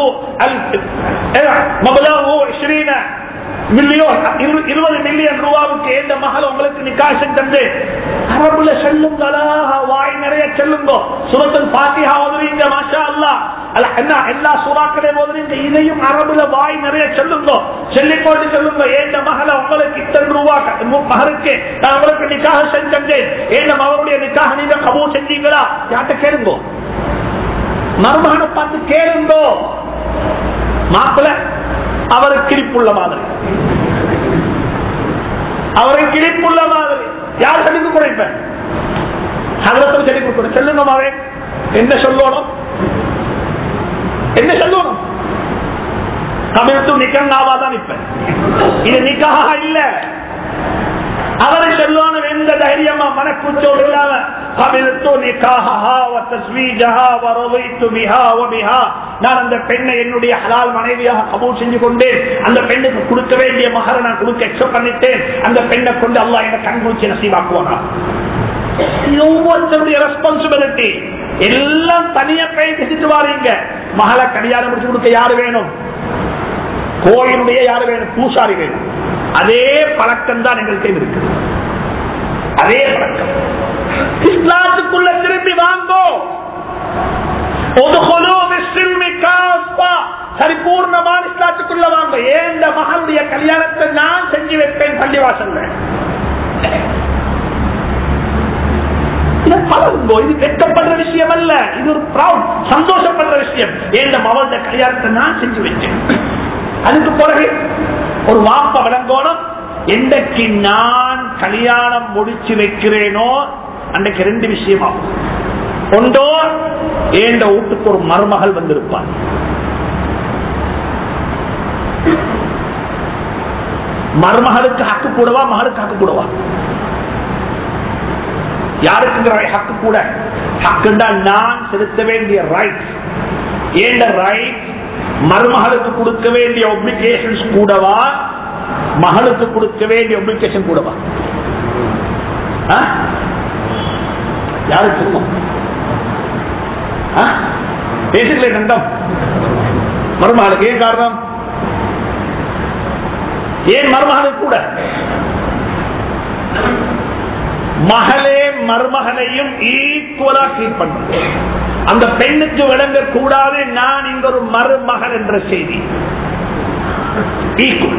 مبلغه 20 மில்லியன் இருபது மில்லியன் ரூபாவுக்கு எந்த மகள் உங்களுக்கு நிக்காசம் தந்து அரபுல செல்லுங்களா வாய் நிறைய செல்லுங்க சுரத்தில் பாத்தியா ஓதுறீங்க மாஷா அல்லா என்ன எல்லா சுறாக்களையும் ஓதுறீங்க இதையும் அரபுல வாய் நிறைய செல்லுங்க சொல்லிக்கொண்டு சொல்லுங்க ஏந்த மகளை உங்களுக்கு இத்தனை ரூபா மகருக்கு நான் உங்களுக்கு நிக்காக செஞ்சேன் ஏந்த மகளுடைய நிக்காக நீங்க கபூ செஞ்சீங்களா யார்கிட்ட கேளுங்க மருமகனை பார்த்து கேளுங்கோ மாப்பிள்ள அவரு கிழிப்புள்ள மாதிரி அவரை கிழிப்புள்ள மாதிரி யார் சொல்லிக்கு குறைப்ப அதற்கு சொல்லி கொடுக்கணும் சொல்லுங்க மாவே என்ன சொல்லணும் என்ன சொல்லணும் தமிழ்த்து நிக்கங்காவா தான் இப்ப இது நிக்காக இல்ல அவரை சொல்லணும் எந்த தைரியமா மனக்குச்சோடு இல்லாம قبلت نكاحها وتزويجها ورضيت بها وبها நான் அந்த பெண்ணை என்னுடைய ஹலால் மனைவியாக கபூல் செஞ்சு கொண்டேன் அந்த பெண்ணுக்கு கொடுக்க வேண்டிய மகரை நான் கொடுக்க எக்ஸப்ட் பண்ணிட்டேன் அந்த பெண்ணை கொண்டு அல்லா என்ன கண்குச்சி நசீவாக்குவானா ஒவ்வொருத்தருடைய ரெஸ்பான்சிபிலிட்டி எல்லாம் தனியா போய் செஞ்சுட்டு வாரீங்க மகளை கல்யாணம் முடிச்சு கொடுக்க யாரு வேணும் கோயிலுடைய யாரு வேணும் பூசாரி வேணும் அதே பழக்கம் தான் எங்களுக்கு இருக்கு அதே பழக்கம் இஸ்லாத்துக்குள்ள திரும்பி வாங்கோ பரிபூர்ணமான இஸ்லாத்துக்குள்ள வாங்க ஏந்த மகளுடைய கல்யாணத்தை நான் செஞ்சு வைப்பேன் பள்ளிவாசல்ல பழகுங்கோ இது வெட்டப்படுற விஷயம் அல்ல இது ஒரு ப்ரௌட் சந்தோஷப்படுற விஷயம் ஏந்த மகளுடைய கல்யாணத்தை நான் செஞ்சு வச்சேன் அதுக்கு பிறகு ஒரு வாப்ப விளங்கோணும் என்றைக்கு நான் கல்யாணம் முடிச்சு வைக்கிறேனோ அன்றைக்கு ரெண்டு விஷயமாகும் ஒன்றோ ஏண்ட வீட்டுக்கு ஒரு மருமகள் வந்திருப்பான் மருமகளுக்கு ஹக்கு கூடவா மகளுக்கு ஹக்கு கூடவா யாருக்குங்கிற ஹக்கு கூட ஹக்குண்டா நான் செலுத்த வேண்டிய ரைட் ஏண்ட ரைட் மருமகளுக்கு கொடுக்க வேண்டிய ஒப்ளிகேஷன்ஸ் கூடவா மகளுக்கு கொடுக்க வேண்டிய ஒப்ளிகேஷன் கூடவா யாருக்கு இருக்கும் பேசுகிறே கண்டம் மருமகளுக்கு ஏன் காரணம் ஏன் மருமகளுக்கு கூட மகளே மருமகனையும் ஈக்குவலா ட்ரீட் பண்ண அந்த பெண்ணுக்கு விளங்க கூடாது நான் இங்க ஒரு மருமகன் என்ற செய்தி ஈக்குவல்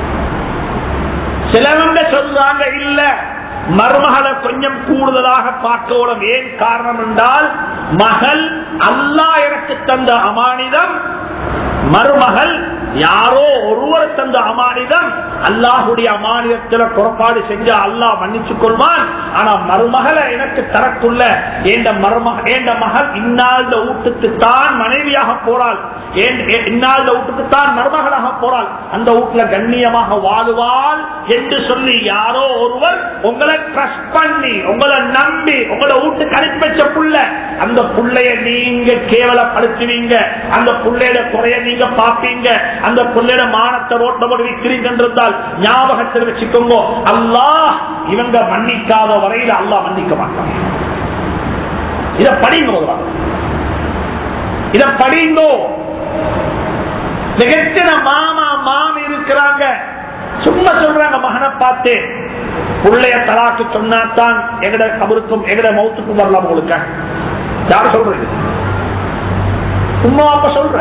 சிலவங்க சொல்றாங்க இல்ல மருமகளை கொஞ்சம் கூடுதலாக பார்க்கணும் ஏன் காரணம் என்றால் மகள் அல்லா எனக்கு தந்த அமானிதம் மருமகள் யாரோ ஒருவர் தந்த அமானிதம் அல்லாஹுடைய அமானிதத்தில் புறப்பாடு செஞ்ச அல்லாஹ் மன்னிச்சு கொள்வான் ஆனா மருமகளை எனக்கு தரக்குள்ள ஏண்ட மருமக ஏண்ட மகள் இந்நாள் வீட்டுக்கு தான் மனைவியாக போறாள் இந்நாள் வீட்டுக்கு தான் மருமகளாக போறாள் அந்த வீட்டுல கண்ணியமாக வாழுவாள் என்று சொல்லி யாரோ ஒருவர் உங்களை ட்ரஸ்ட் பண்ணி உங்களை நம்பி உங்களை வீட்டுக்கு அனுப்பி வச்ச புள்ள அந்த புள்ளைய நீங்க கேவலப்படுத்துவீங்க அந்த புள்ளையோட குறைய நீங்க பாப்பீங்க அந்த புள்ளையோட மானத்தை ரோட்ட போட்டு விற்கிறீங்கன்றால் ஞாபகத்தில் வச்சுக்கோங்க அல்லாஹ் இவங்க மன்னிக்காத வரையில அல்லாஹ் மன்னிக்க மாட்டான் இத படிங்க இத படிங்கோ எத்தனை மாமா மாமி இருக்கிறாங்க சும்மா சொல்றாங்க மகனை பார்த்து பிள்ளைய தலாக்கு சொன்னாத்தான் எங்கட கபருக்கும் எங்கட மௌத்துக்கும் வரலாம் உங்களுக்கு யார் சொல்றது சும்மா அப்ப சொல்ற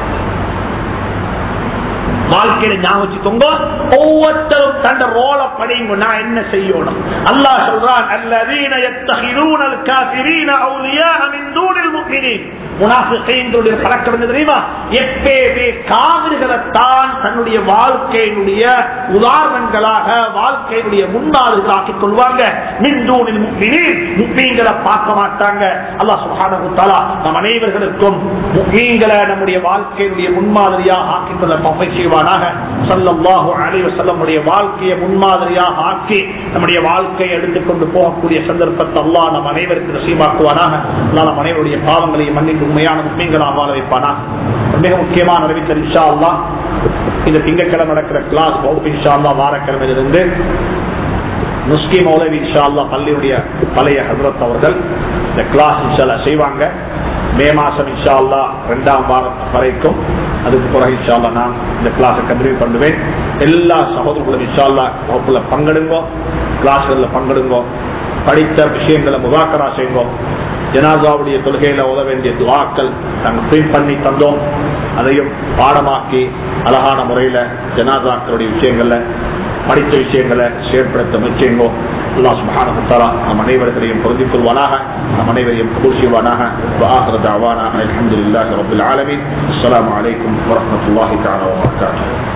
வாழ்க்கையில ஞாபகம் வச்சுக்கோங்க ஒவ்வொருத்தரும் தந்த ரோல படிங்க நான் என்ன செய்யணும் அல்லாஹ் சொல்றான் அல்லதீன யத்தஹிரூன الكافرين اولياء من دون المؤمنين முனாஃபிகளுடைய பழக்கம் என்ன தெரியுமா எப்பயுமே காவிர்களைத்தான் தன்னுடைய வாழ்க்கையினுடைய உதாரணங்களாக வாழ்க்கையினுடைய முன்னாளுகள் ஆக்கிக் கொள்வாங்க மின்தூனில் முக்மீன்களை பார்க்க மாட்டாங்க அல்லாஹ் சுப்ஹானஹு தஆலா நம் அனைவர்களுக்கும் முக்மீன்களை நம்முடைய வாழ்க்கையினுடைய முன்மாதிரியாக ஆக்கிக் கொள்ள தௌஃபீக் செய்வானாக ஸல்லல்லாஹு அலைஹி வஸல்லம் உடைய வாழ்க்கையை முன்மாதிரியாக ஆக்கி நம்முடைய வாழ்க்கையை எடுத்துக்கொண்டு போகக்கூடிய சந்தர்ப்பத்தை அல்லாஹ் நம் அனைவருக்கு நசீபாக்குவானாக அல்லாஹ் நம் அனைவருடைய பாவங்களை மன்னித்து உண்மையான முஸ்லீம்களாக வாழ வைப்பானா மிக முக்கியமான அறிவித்தல் இன்ஷா அல்லாஹ் இந்த திங்கட்கிழமை நடக்கிற கிளாஸ் வகுப்பு இன்ஷா அல்லாஹ் வாரக்கிழமையிலிருந்து முஸ்லிம் மௌலவி இன்ஷா அல்லாஹ் பள்ளியுடைய பழைய ஹசரத் அவர்கள் இந்த கிளாஸ் இன்ஷா அல்லாஹ் செய்வாங்க மே மாசம் இன்ஷா அல்லாஹ் ரெண்டாம் வாரம் வரைக்கும் அதுக்கு பிறகு இன்ஷா அல்லாஹ் நான் இந்த கிளாஸை கண்டினியூ பண்ணுவேன் எல்லா சகோதரர்களும் இன்ஷா அல்லாஹ் வகுப்புல பங்கெடுங்கோ கிளாஸ்கள்ல பங்கெடுங்கோ படித்த விஷயங்களை முதாக்கரா செய்யுங்கோ ஜனாசாவுடைய தொழுகையில உதவ வேண்டிய துவாக்கள் நாங்கள் பிரிண்ட் பண்ணி தந்தோம் அதையும் பாடமாக்கி அழகான முறையில ஜனாசாக்களுடைய விஷயங்கள்ல படித்த விஷயங்களை செயற்படுத்த முயற்சிங்கோ அல்லா சுப்ஹானஹு தஆலா நம் அனைவர்களையும் பொருந்திக் கொள்வானாக நம் அனைவரையும் கபூல் செய்வானாக وآخر دعوانا الحمد لله رب العالمين السلام عليكم ورحمة الله تعالى وبركاته